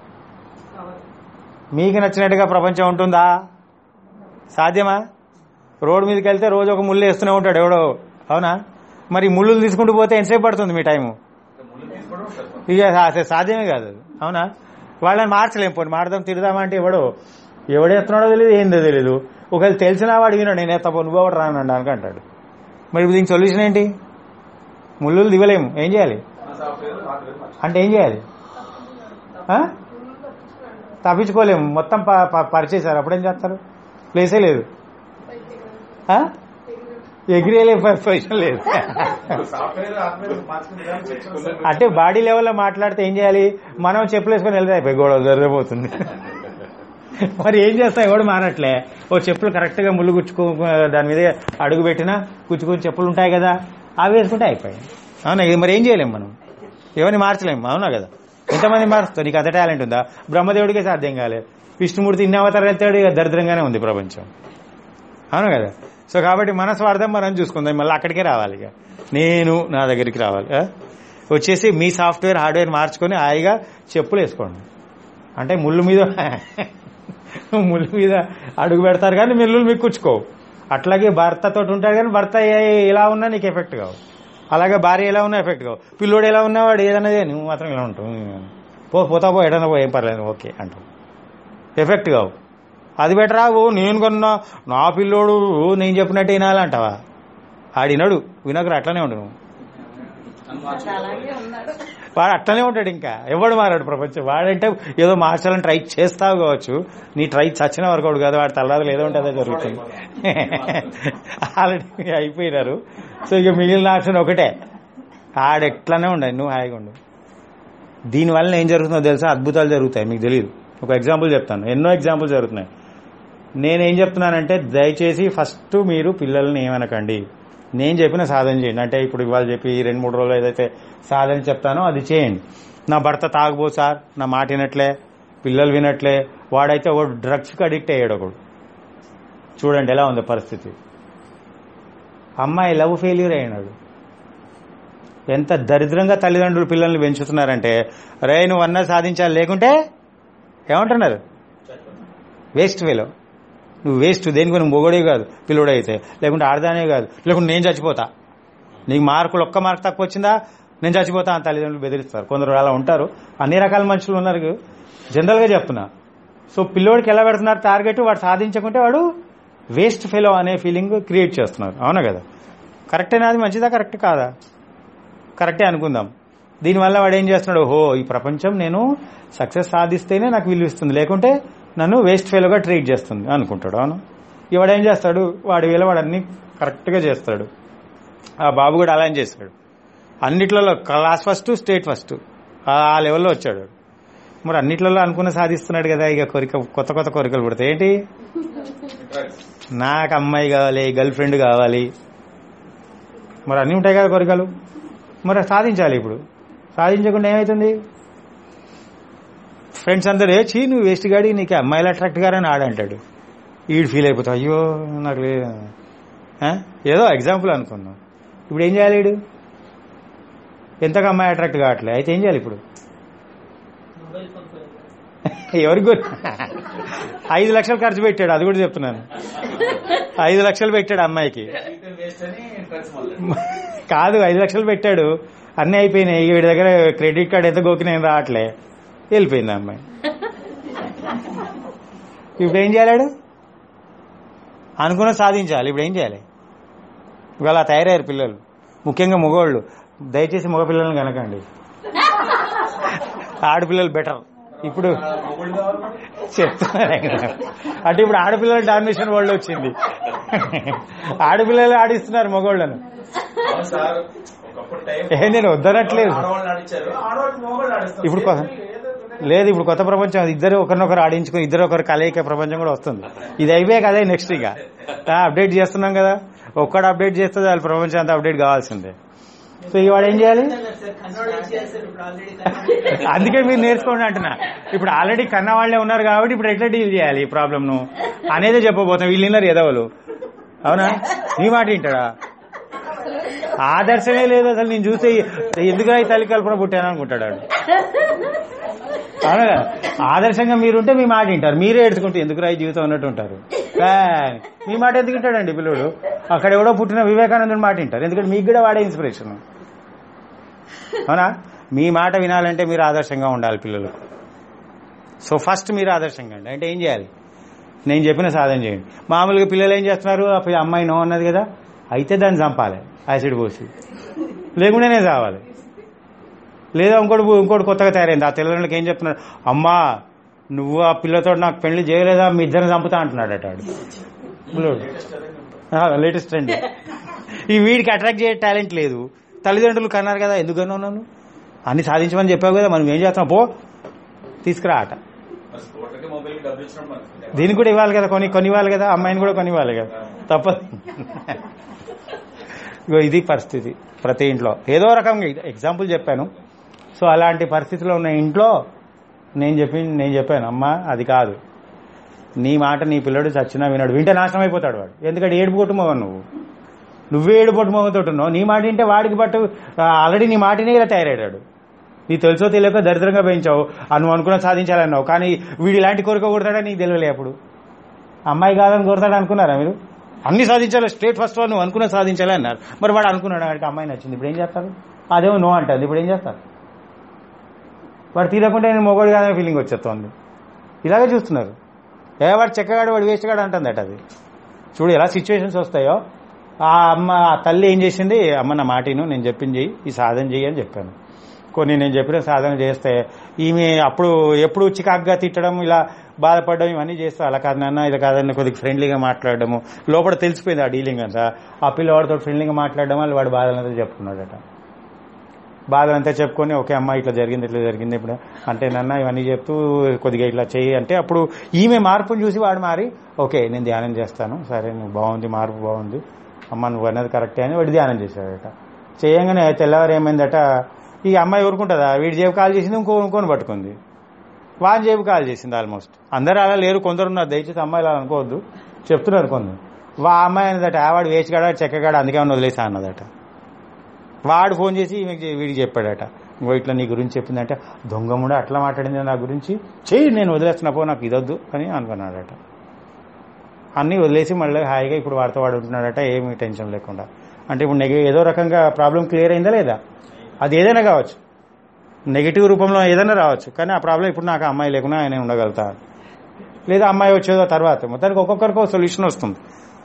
మీకు నచ్చినట్టుగా ప్రపంచం ఉంటుందా సాధ్యమా రోడ్డు మీదకి వెళ్తే రోజు ఒక ముళ్ళు వేస్తూనే ఉంటాడు ఎవడో అవునా మరి ముళ్ళు తీసుకుంటూ పోతే ఎంతసేపు పడుతుంది మీ టైము ఇంకా ముళ్ళు తీసుకోవడం సరిపోతుంది. ఇక అసలు సాధ్యమే కాదు అది. అవునా వాళ్ళని మార్చలేం పోనీ మాడదాం తిడదామంటే ఎవడో ఎవడేస్తున్నాడో తెలియదు ఏందో తెలియదు ఒకవేళ తెలిసినా వాడు విన్నాడు నేను ఎత్తా నువ్వు ఒకటి రానండి అనుకుంటాడు మరి ఇప్పుడు దీనికి సొల్యూషన్ ఏంటి ముళ్ళు దిగలేము ఏం చేయాలి మన సాఫ్ట్వేర్ హార్డ్వేర్ మార్చాలి అంటే ఏం చేయాలి ఆ? తప్పించుకోలేము మొత్తం ప- ప- పరిచేశారు అప్పుడేం చేస్తారు ప్లేసే లేదు ఆ? ఎగిరేలే ప- పొజిషన్ లేదు సాఫ్ట్వేర్ హార్డ్వేర్ మార్చుకునే దాన్ని తెచ్చుకున్నాం. అంటే బాడీ లెవెల్లో మాట్లాడితే ఏం చేయాలి మనం చెప్పులు వేసుకొని వెళ్తే అయిపోయి గొడవ జరిగిపోతుంది మరి ఏం చేస్తాం ఎవడు మానట్లే ఓ చెప్పులు కరెక్ట్ గా ముళ్ళు గుచ్చుకో దాని మీద అడుగు పెట్టినా గుచ్చుకుని చెప్పులు ఉంటాయి కదా అవి వేసుకుంటే అయిపోయాయి అవునా ఇది మరి ఏం చేయలేము మనం ఎవరిని మార్చలేము అవునా కదా ఎంతమంది మారుస్తారు నీకు అంత టాలెంట్ ఉందా బ్రహ్మదేవుడికే సాధ్యం కాలే విష్ణుమూర్తి ఇన్ని అవతారాలు ఎత్తాడు ఇక దరిద్రంగానే ఉంది ప్రపంచం అవును కదా సో కాబట్టి మన స్వార్థం మనం చూసుకుందాం మళ్ళీ అక్కడికే రావాలి ఇక నేను నా దగ్గరికి రావాలి ఆ? వచ్చేసి మీ సాఫ్ట్వేర్ హార్డ్వేర్ మార్చుకొని హాయిగా చెప్పులు వేసుకోండి అంటే ముళ్ళు మీద ముళ్ళు మీద అడుగు పెడతారు కానీ మిల్లులు మీకు కుచ్చుకోవు అట్లాగే భర్తతో ఉంటారు కానీ భర్త ఏ- ఎలా ఉన్నా నీకు ఎఫెక్ట్ కావు అలాగే భార్య ఎలా ఉన్నా ఎఫెక్ట్ కావు పిల్లోడు ఎలా ఉన్నా వాడు ఏదన్నా చేయి, నువ్వు మాత్రం ఇలా ఉంటావు పో పోతా పో ఎడన్నా పో ఏం పర్లేదు ఓకే అంటావు ఎఫెక్ట్ కావు అది బెటరా ఓ నేను కొన్నా నా పిల్లోడు ఓ నేను చెప్పినట్టు వినాలంటావా ఆడినడు వినకరు అట్లనే ఉండు నువ్వు నన్ను మార్చుకో. అలాగే ఉన్నాడు వాడు అట్లనే ఉంటాడు ఇంకా ఎవడు మారాడు ప్రపంచం వాడంటే ఏదో మార్చాలని ట్రై చేస్తావు కావచ్చు నీ ట్రై చచ్చిన వరకు కాదు వాడు తలరాదులు ఏదో ఉంటుందో జరుగుతుంది ఆల్రెడీ అయిపోయినారు సో ఇక మిగిలిన ఆప్షన్ ఒకటే ఆడు ఎట్లనే ఉండదు నువ్వు హాయిగా ఉండు దీనివల్ల ఏం జరుగుతుందో తెలుసా అద్భుతాలు జరుగుతాయి మీకు తెలియదు ఒక ఎగ్జాంపుల్ చెప్తాను ఎన్నో ఎగ్జాంపుల్ జరుగుతున్నాయి నేనేం చెప్తున్నానంటే దయచేసి ఫస్ట్ మీరు పిల్లల్ని ఏమనకండి నేను చెప్పిన సాధన చేయండి అంటే ఇప్పుడు ఇవాళ చెప్పి ఈ రెండు మూడు రోజులు ఏదైతే సాధన చెప్తానో అది చేయండి నా భర్త తాగబో సార్ నా మాట వినట్లే పిల్లలు వినట్లే వాడైతే ఒకడు డ్రగ్స్కి అడిక్ట్ అయ్యాడు ఒకడు చూడండి ఎలా ఉంది పరిస్థితి అమ్మాయి లవ్ ఫెయిల్యూర్ అయినాడు ఎంత దరిద్రంగా తల్లిదండ్రులు పిల్లల్ని పెంచుతున్నారంటే రే నువ్వు అన్నా సాధించాలి లేకుంటే ఏమంటున్నారు వేస్ట్ వేలో నువ్వు వేస్ట్ దేనికి నువ్వు మొగడే కాదు పిల్లోడే అయితే లేకుంటే ఆడదానే కాదు లేకుంటే నేను చచ్చిపోతా నీకు మార్కులు ఒక్క మార్క్ తక్కువ వచ్చిందా నేను చచ్చిపోతా అని తల్లిదండ్రులు బెదిరిస్తారు కొందరు అలా ఉంటారు అన్ని రకాల మనుషులు ఉన్నారు జనరల్గా చెప్తున్నా సో పిల్లోడికి ఎలా పెడుతున్నారు టార్గెట్ వాడు సాధించకుంటే వాడు వేస్ట్ ఫెలో అనే ఫీలింగ్ క్రియేట్ చేస్తున్నారు అవునా కదా కరెక్టేనా అది మంచిదా కరెక్ట్ కాదా కరెక్టే అనుకుందాం దీనివల్ల వాడు ఏం చేస్తున్నాడు ఓహో ఈ ప్రపంచం నేను సక్సెస్ సాధిస్తేనే నాకు విలువ ఇస్తుంది లేకుంటే నన్ను వేస్ట్ ఫెయిల్గా ట్రీట్ చేస్తుంది అనుకుంటాడు అవును ఇవాడు ఏం చేస్తాడు వాడి వేళ వాడు అన్ని కరెక్ట్గా చేస్తాడు ఆ బాబు కూడా అలా చేస్తాడు అన్నిట్లలో క్లాస్ ఫస్ట్ స్టేట్ ఫస్ట్ ఆ లెవెల్లో వచ్చాడు మరి అన్నిట్లలో అనుకున్న సాధిస్తున్నాడు కదా ఇక కోరిక కొత్త కొత్త కోరికలు పుడతాయి ఏంటి డ్రగ్స్ నాకు అమ్మాయి కావాలి గర్ల్ ఫ్రెండ్ కావాలి మరి అన్నీ ఉంటాయి కదా కోరికలు మరి సాధించాలి ఇప్పుడు సాధించకుండా ఏమవుతుంది ఫ్రెండ్స్ అందరూ ఏ చీ నువ్వు వేస్ట్ గాడి నీకు అమ్మాయిలు అట్రాక్ట్ గారని ఆడంటాడు ఈడు ఫీల్ అయిపోతావు అయ్యో నాకు లేదు ఆ? ఏదో ఎగ్జాంపుల్ అనుకుందాం ఇప్పుడు ఏం చేయాలి వీడు ఎంతగా అమ్మాయి అట్రాక్ట్ కావట్లే అయితే ఏం చేయాలి ఇప్పుడు మొబైల్ ఫోన్ పోయింది. ఎవరికి గుర్తు ఐదు లక్షలు ఖర్చు పెట్టాడు అది కూడా చెప్తున్నాను ఐదు లక్షలు పెట్టాడు అమ్మాయికి జీవితం వేస్ట్ అని డ్రగ్స్ మొదలు కాదు ఐదు లక్షలు పెట్టాడు అన్నీ అయిపోయినాయి వీడి దగ్గర క్రెడిట్ కార్డ్ ఎంత గోకి నేను రావట్లే వెళ్ళిపోయింది ఆ అమ్మాయి ఇప్పుడు ఏం చేయాలాడు అనుకున్న సాధించాలి ఇప్పుడు ఏం చేయాలి ఇవాళ తయారయ్యారు పిల్లలు ముఖ్యంగా మగవాళ్ళు దయచేసి మగ పిల్లల్ని కనకండి ఆడపిల్లలు బెటర్ ఇప్పుడు మొగుడు కావాలి మరి. చెప్తున్నారు ఆయన. అంటే ఇప్పుడు ఆడపిల్లల డామినేషన్ వరల్డ్ వచ్చింది ఆడపిల్లలు ఆడిస్తున్నారు మగవాళ్ళను అవును సార్ ఒకప్పుడు టైం ఏ నేను వద్దనట్లేదు ఆడవాళ్ళు ఆడించారు ఆడవాళ్ళు మొగోళ్ళు ఆడిస్తారు ఇప్పుడు కొ- లేదు ఇప్పుడు కొత్త ప్రపంచం అది ఇద్దరు ఒకరినొకరు ఆడించుకుని ఇద్దరు ఒకరు కలయిక ప్రపంచం కూడా వస్తుంది ఇది అయిపోయాక అదే నెక్స్ట్ ఇక ఆ, అప్డేట్ చేస్తున్నాం కదా ఒక్కడు అప్డేట్ చేస్తే వాళ్ళ ప్రపంచం అంతా అప్డేట్ కావాల్సిందే సో ఇవాడు ఏం చేయాలి సార్ కన్నోడు చేస్తారు ఇప్పుడు ఆల్రెడీ కన్నోడు అందుకే మీరు నేర్చుకోండి అంటున్నా ఇప్పుడు ఆల్రెడీ కన్న వాళ్ళే ఉన్నారు కాబట్టి ఇప్పుడు ఎట్లా డీల్ చేయాలి ఈ ప్రాబ్లమ్ ను అనేదే చెప్పబోతాం వీళ్ళు విన్నారు ఎదవలు అవునా నీ మాట వింటాడా ఆదర్శమే లేదు అసలు నేను చూస్తే ఎందుకు ఈ తల్లి కల్పన పుట్టాను అనుకుంటాడు వాడు. అవునా కదా? ఆదర్శంగా మీరుంటే మీ మాట వింటారు మీరే ఏడ్చుకుంటే ఎందుకు రాయి జీవితం అన్నట్టు ఉంటారు కానీ మీ మాట ఎందుకు వింటాడండి పిల్లడు అక్కడ ఎవడో పుట్టిన వివేకానందుని మాట వింటారు ఎందుకంటే మీకు కూడా వాడే ఇన్స్పిరేషన్ అవునా మీ మాట వినాలంటే మీరు ఆదర్శంగా ఉండాలి పిల్లలు సో ఫస్ట్ మీరు ఆదర్శంగా అండి అంటే ఏం చేయాలి నేను చెప్పిన సాధన చేయండి మామూలుగా పిల్లలు ఏం చేస్తున్నారు ఆ పి- అమ్మాయి నో అన్నది కదా అయితే దాన్ని చంపాలి యాసిడ్ పోసి లేకుండానే చావాలి లేదా ఇంకోటి ఇంకోటి కొత్తగా తయారైంది ఆ తెల్లవాళ్ళకి ఏం చెప్తున్నాడు అమ్మా నువ్వు ఆ పిల్లతో నాకు పెళ్లి చేయలేదా మీ ఇద్దరిని చంపుతా అంటున్నాడు అట వాడు. లేటెస్ట్ ట్రెండ్ ఈ వీడికి అట్రాక్ట్ చేసే టాలెంట్ లేదు తల్లిదండ్రులు కన్నారు కదా ఎందుకన్నా నన్ను అన్ని సాధించమని చెప్పావు కదా మనం ఏం చేస్తాం పో తీసుకురా ఆట మరి స్కూటర్కి మొబైల్ డబ్బులు ఇచ్చినప్పుడు మనకి దీనికి కూడా ఇవ్వాలి కదా కొని కొని ఇవ్వాలి కదా అమ్మాయిని కూడా కొని ఇవ్వాలి కదా తప్పదు ఇగో ఇది పరిస్థితి ప్రతి ఇంట్లో ఏదో రకంగా ఎగ్జాంపుల్ చెప్పాను సో అలాంటి పరిస్థితిలో ఉన్న ఇంట్లో నేను చెప్పి నేను చెప్పాను అమ్మా అది కాదు నీ మాట నీ పిల్లడు చచ్చినా వినాడు వింటే నాశనం అయిపోతాడు వాడు ఎందుకంటే ఏడుపు కొట్టుమోగను నువ్వు నువ్వే ఏడు పొట్టుమోగతో ఉన్నావు నీ మాట వింటే వాడికి పట్టు ఆల్రెడీ నీ మాటనే ఇలా తయారయ్యాడు నీ తెలుసో తెలియక దరిద్రంగా పెంచావు ఆ నువ్వు అనుకున్న సాధించాలన్నావు కానీ వీడు ఇలాంటి కోరిక కొడతాడని నీకు తెలియలే అప్పుడు అమ్మాయి కాదని కోరతాడు అనుకున్నారా మీరు అన్ని సాధించాలి స్టేట్ ఫస్ట్ వాళ్ళు నువ్వు అనుకున్న సాధించాలి అన్నారు మరి వాడు అనుకున్నాడు వాడికి అమ్మాయి నచ్చింది ఇప్పుడు ఏం చేస్తారు అదేమో నో అంటుంది ఇప్పుడు ఏం చేస్తారు వాడు తీరకుండా నేను మొగోడు కాదనే ఫీలింగ్ వచ్చేస్తోంది ఇలాగే చూస్తున్నారు ఏ వాడు చెక్కగాడు వాడు వేస్ట్ గాడు అంటుందట అది చూడు ఎలా సిచ్యువేషన్స్ వస్తాయో ఆ అమ్మ ఆ తల్లి ఏం చేసింది అమ్మ నా మాటిను నేను చెప్పింది చెయ్యి ఈ సాధన చెయ్యి అని చెప్పాను కొన్ని నేను చెప్పిన సాధన చేస్తే ఈమె అప్పుడు ఎప్పుడు చికాగ్గా తిట్టడం ఇలా బాధపడడం ఇవన్నీ చేస్తే అలా కాదు నాన్న ఇది కాదన్న కొద్దిగా ఫ్రెండ్లీగా మాట్లాడడము లోపల తెలిసిపోయింది ఆ డీలింగ్ అంతా ఆ పిల్లవాడితో ఫ్రెండ్లీగా మాట్లాడడం వల్ల వాడు బాధలంతా చెప్పుకున్నాడట బాధలంతా చెప్పుకొని ఓకే అమ్మ ఇట్లా జరిగింది ఇట్లా జరిగింది ఇప్పుడు అంటే నాన్న ఇవన్నీ చెప్తూ కొద్దిగా ఇట్లా చెయ్యి అంటే అప్పుడు ఈమె మార్పును చూసి వాడు మారి ఓకే నేను ధ్యానం చేస్తాను సరే నువ్వు బాగుంది మార్పు బాగుంది అమ్మ నువ్వు అన్నది కరెక్టే అని వాడు ధ్యానం చేశాడట చేయంగానే తెల్లవారు ఏమైందట ఈ అమ్మాయి ఊరుకుంటుందా వీడి జేబు కాల్ చేసింది ఇంకో ఇంకోని పట్టుకుంది వాని జేబు కాల్ చేసింది ఆల్మోస్ట్ అందరూ అలా లేరు కొందరు ఉన్నారు దయచేసి అమ్మాయిలు అలా అనుకోవద్దు చెప్తున్నారు కొందరు వా అమ్మాయి అన్నదట "ఆ వాడు వేసిగాడ చెక్కగాడ అందుకే ఉన్న వదిలేసా అన్నదట వాడు ఫోన్ చేసి ఈమెకి వీడికి చెప్పాడట ఇంకో ఇట్లా నీ గురించి చెప్పిందంటే దొంగముడు అట్లా మాట్లాడింది నా గురించి చెయ్యి నేను వదిలేస్తున్నా పో నాకు ఇదొద్దు అని అనుకున్నాడట అన్నీ వదిలేసి మళ్ళీ హాయిగా ఇప్పుడు వాడితో వాడు ఉంటున్నాడట ఏమీ టెన్షన్ లేకుండా అంటే ఇప్పుడు నెగ ఏదో రకంగా ప్రాబ్లం క్లియర్ అయిందా లేదా అది ఏదైనా కావచ్చు నెగిటివ్ రూపంలో ఏదైనా రావచ్చు కానీ ఆ ప్రాబ్లం ఇప్పుడు నాకు ఆ అమ్మాయి లేకుండా ఆయన ఉండగలుగుతా లేదా అమ్మాయి వచ్చేదో తర్వాత మొత్తానికి ఒక్కొక్కరికి ఒక సొల్యూషన్ వస్తుంది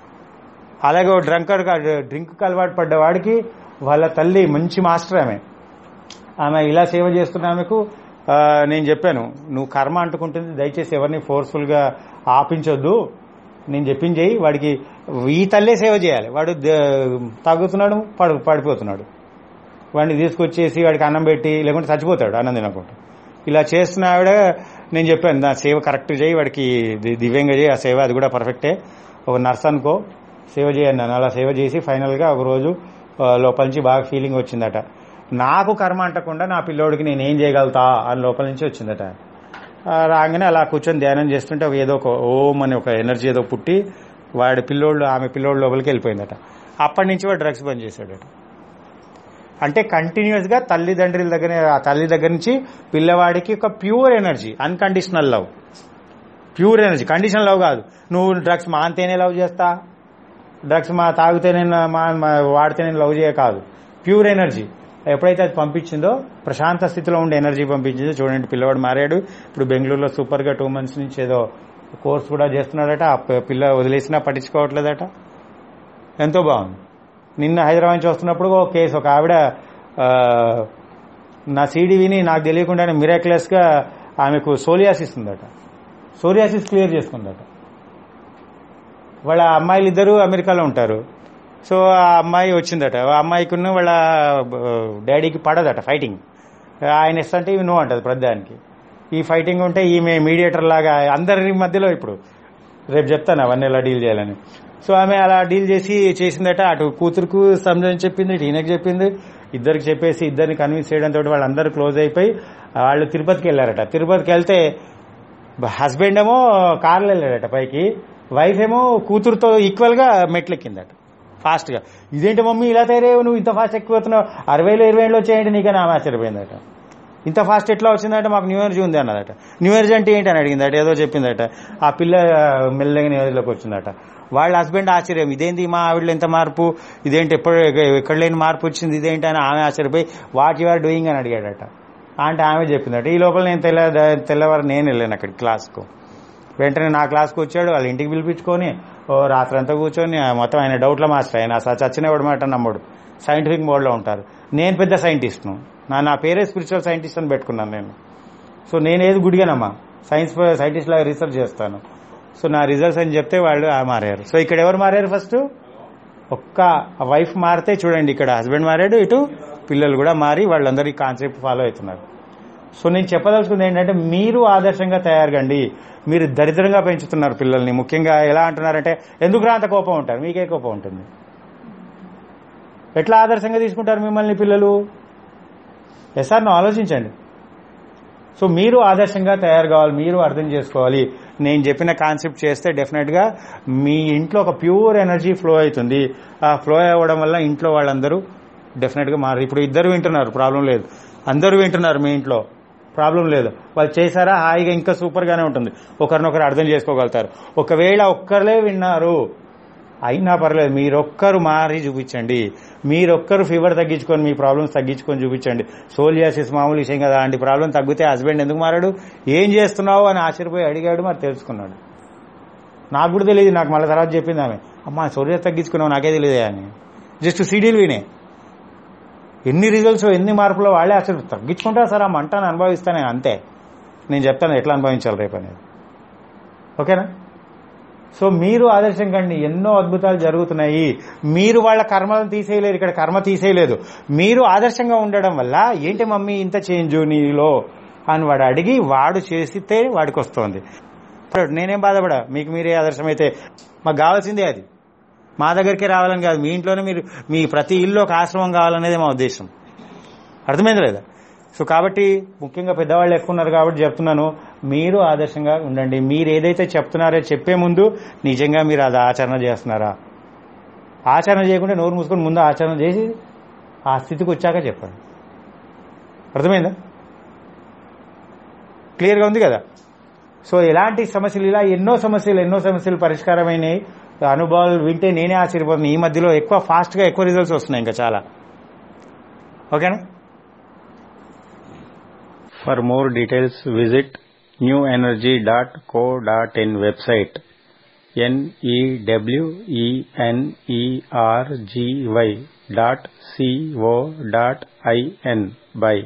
అలాగే డ్రంకర్ డ్రింక్ అలవాటు పడ్డ వాడికి వాళ్ళ తల్లి మంచి మాస్టర్ ఆమె ఆమె ఇలా సేవ చేస్తున్న ఆమెకు ఆ, నేను చెప్పాను నువ్వు కర్మ అంటుకుంటుంది దయచేసి ఎవరిని ఫోర్స్ఫుల్గా ఆపించొద్దు నేను చెప్పింది చెయ్యి వాడికి ఈ తల్లే సేవ చేయాలి వాడు ద- తాగుతున్నాడు పడు పడిపోతున్నాడు వాడిని తీసుకొచ్చేసి వాడికి అన్నం పెట్టి లేకుంటే చచ్చిపోతాడు అన్నం తినకుండా ఇలా చేస్తున్న ఆవిడ నేను చెప్పాను నా సేవ కరెక్ట్ చేయి వాడికి ది- దివ్యంగా చేయి ఆ సేవ అది కూడా పర్ఫెక్టే ఒక నర్స్ అనుకో సేవ చేయను నన్ను అలా సేవ చేసి ఫైనల్గా ఒక రోజు ఆ, లోపల నుంచి బాగా ఫీలింగ్ వచ్చిందట నాకు కర్మ అంటకుండా నా పిల్లోడికి నేను ఏం చేయగలుగుతా అని లోపల నుంచి వచ్చిందట ఆ, రాగానే అలా కూర్చొని ధ్యానం చేస్తుంటే ఒక ఏదో ఒక ఓం అని ఒక ఎనర్జీ ఏదో పుట్టి వాడి పిల్లోళ్ళు ఆమె పిల్లోడు లోపలికి వెళ్ళిపోయిందట అప్పటి నుంచి వాడు డ్రగ్స్ బంద్ చేశాడట అంటే కంటిన్యూస్ గా తల్లిదండ్రుల దగ్గర ఆ తల్లి దగ్గర నుంచి పిల్లవాడికి ఒక pure energy unconditional love pure energy condition love కాదు నువ్వు డ్రగ్స్ మాంతేనే లవ్ చేస్తా డ్రగ్స్ మా తాగితేనే నా- మా మా- వాడితేనే లవ్ చేయ కాదు ప్యూర్ ఎనర్జీ ఎప్పుడైతే అది పంపించిందో ప్రశాంత స్థితిలో ఉండే ఎనర్జీ పంపించిందో చూడండి పిల్లవాడు మారాడు ఇప్పుడు బెంగళూరులో సూపర్ గా టూ మంత్స్ నుంచి ఏదో కోర్స్ కూడా చేస్తున్నాడట ఆ పి- పిల్ల వదిలేసినా పట్టించుకోవట్లేదట ఎంతో బాగుంది నిన్న హైదరాబాద్ నుంచి వస్తున్నప్పుడు ఒక కేసు ఒక ఆవిడ ఆ, నా సీడీ విని నాకు తెలియకుండానే మిరాక్లెస్ గా ఆమెకు సోలియాసిస్ ఉందట సోరియాసిస్ క్లియర్ చేసుకుందట వాళ్ళ అమ్మాయిలు ఇద్దరు అమెరికాలో ఉంటారు సో ఆ అమ్మాయి వచ్చిందట ఆ అమ్మాయికి వాళ్ళ ఆ, డాడీకి పడదట ఫైటింగ్ ఆయన ఇస్తుంటే ఇవి నో అంటది ప్రతిదానికి ఈ ఫైటింగ్ ఉంటే ఈమె మీడియేటర్ లాగా అందరి మధ్యలో ఇప్పుడు రేపు చెప్తాను అవన్నీ ఎలా డీల్ చేయాలని సో ఆమె అలా డీల్ చేసి చేసిందట అటు కూతురుకు సంజయ్ చెప్పింది ఇటు ఈయనకి చెప్పింది ఇద్దరికి చెప్పేసి ఇద్దరిని కన్విన్స్ చేయడంతో వాళ్ళందరూ క్లోజ్ అయిపోయి వాళ్ళు తిరుపతికి వెళ్ళారట తిరుపతికి వెళ్తే హస్బెండ్ ఏమో కార్లో వెళ్ళాడట పైకి వైఫ్ ఏమో కూతురుతో ఈక్వల్ గా మెట్లెక్కిందట ఫాస్ట్ గా ఇదేంటి మమ్మీ ఇలా తయారయ్యావు నువ్వు ఇంత ఫాస్ట్ ఎక్కుతున్నావు అరవైలో ఇరవై ఏళ్ళు వచ్చాయంటే నీకని ఆమె ఆశ్చర్యపోయిందట ఇంత ఫాస్ట్ ఎట్లా వచ్చిందంటే మాకు న్యూ ఇయర్జీ ఉంది అన్నదట న్యూ ఇయర్జీ అంటే ఏంటి అని అడిగిందట ఏదో చెప్పిందట ఆ పిల్ల మెల్లగా న్యూ ఇయర్లోకి వచ్చిందట వాళ్ళ హస్బెండ్ ఆశ్చర్యం ఇదేంటి మా ఆవిడలో ఎంత మార్పు ఇదేంటి ఎప్పుడు ఎక్కడ లేని మార్పు వచ్చింది ఇదేంటి అని ఆమె ఆశ్చర్యపోయి వాట్ యు ఆర్ డూయింగ్ అని అడిగాడట అంటే ఆమె చెప్పిందట ఈ లోపల నేను తెల్ల తెల్లవారు నేను వెళ్ళాను అక్కడ క్లాస్కు వెంటనే నా క్లాస్కి వచ్చాడు వాళ్ళ ఇంటికి పిలిపించుకొని ఓ రాత్రంతా కూర్చొని ఆ మొత్తం ఆయన డౌట్ల మాస్టర్ ఆయన అసలు చచ్చినవాడు మాట నమ్మడు సైంటిఫిక్ మోడ్లో ఉంటారు నేను పెద్ద సైంటిస్ట్ను నా నా పేరే స్పిరిచువల్ సైంటిస్ట్ అని పెట్టుకున్నాను నేను సో నేనేది గుడిగానమ్మా సైన్స్ సైంటిస్ట్ లాగా రీసెర్చ్ చేస్తాను సో నా రిజల్ట్స్ అని చెప్తే వాళ్ళు ఆ మారారు సో ఇక్కడ ఎవరు మారారు ఫస్ట్ ఒక్క వైఫ్ మారితే చూడండి ఇక్కడ హస్బెండ్ మారాడు ఇటు పిల్లలు కూడా మారి వాళ్ళందరూ ఈ కాన్సెప్ట్ ఫాలో అవుతున్నారు సో నేను చెప్పదలుచుకుంది ఏంటంటే మీరు ఆదర్శంగా తయారుగండి మీరు దరిద్రంగా పెంచుతున్నారు పిల్లల్ని ముఖ్యంగా ఎలా అంటున్నారంటే ఎందుకు రా అంత కోపం ఉంటారు మీకే కోపం ఉంటుంది ఎట్లా ఆదర్శంగా తీసుకుంటారు మిమ్మల్ని పిల్లలు ఎస్ఆర్ నువ్వు ఆలోచించండి సో మీరు ఆదర్శంగా తయారు కావాలి మీరు అర్థం చేసుకోవాలి నేను చెప్పిన కాన్సెప్ట్ చేస్తే డెఫినెట్గా మీ ఇంట్లో ఒక ప్యూర్ ఎనర్జీ ఫ్లో అవుతుంది ఆ ఫ్లో అవ్వడం వల్ల ఇంట్లో వాళ్ళందరూ డెఫినెట్గా మారు ఇప్పుడు ఇద్దరు వింటున్నారు ప్రాబ్లం లేదు అందరూ వింటున్నారు మీ ఇంట్లో ప్రాబ్లం లేదు వాళ్ళు చేశారా హాయిగా ఇంకా సూపర్గానే ఉంటుంది ఒకరినొకరు అర్థం చేసుకోగలుగుతారు ఒకవేళ ఒక్కరులే విన్నారు అయినా పర్లేదు మీరొక్కరు మారి చూపించండి మీరొక్కరు ఫీవర్ తగ్గించుకొని మీ ప్రాబ్లమ్స్ తగ్గించుకొని చూపించండి సోలియాసిస్ మామూలు విషయం కదా అలాంటి ప్రాబ్లం తగ్గితే హస్బెండ్ ఎందుకు మారాడు ఏం చేస్తున్నావు అని ఆశ్చర్యపోయి అడిగాడు మరి తెలుసుకున్నాడు నాకు కూడా తెలియదు నాకు మళ్ళీ తర్వాత చెప్పింది ఆమె అమ్మా సోలియాస్ తగ్గించుకున్నావు నాకే తెలియదే అని జస్ట్ సీడీలు వినే ఎన్ని రిజల్ట్స్ ఎన్ని మార్పులు వాళ్ళే అసలు తగ్గించుకుంటా సార్ ఆ మంటను అనుభవిస్తానే అంతే నేను చెప్తాను ఎట్లా అనుభవించాలి రేపు అనేది ఓకేనా సో మీరు ఆదర్శం కండి ఎన్నో అద్భుతాలు జరుగుతున్నాయి మీరు వాళ్ళ కర్మలను తీసేయలేరు ఇక్కడ కర్మ తీసేయలేదు మీరు ఆదర్శంగా ఉండడం వల్ల ఏంటి మమ్మీ ఇంత చేంజ్ నీలో అని వాడు అడిగి వాడు చేసితే వాడికి వస్తుంది నేనేం బాధపడా మీకు మీరే ఆదర్శమైతే మాకు కావాల్సిందే అది మా దగ్గరికి రావాలని కాదు మీ ఇంట్లోనే మీరు మీ ప్రతి ఇల్లు ఒక ఆశ్రమం కావాలనేది మా ఉద్దేశం అర్థమైంది లేదా సో కాబట్టి ముఖ్యంగా పెద్దవాళ్ళు ఎక్కువ ఉన్నారు కాబట్టి చెప్తున్నాను మీరు ఆదర్శంగా ఉండండి మీరు ఏదైతే చెప్తున్నారో చెప్పే ముందు నిజంగా మీరు అది ఆచరణ చేస్తున్నారా ఆచరణ చేయకుండా నోరు మూసుకొని ముందు ఆచరణ చేసి ఆ స్థితికి వచ్చాక చెప్పండి అర్థమైందా క్లియర్గా ఉంది కదా సో ఎలాంటి సమస్యలు ఇలా ఎన్నో సమస్యలు ఎన్నో సమస్యలు పరిష్కారమైనవి అనుభవాలు వింటే నేనే ఆశ్చర్యపోతున్నాను ఈ మధ్యలో ఎక్కువ ఫాస్ట్గా ఎక్కువ రిజల్ట్స్ వస్తున్నాయి ఇంకా చాలా ఓకేనా for more details visit new energy dot co dot in website NEWENERGY dot CO dot IN by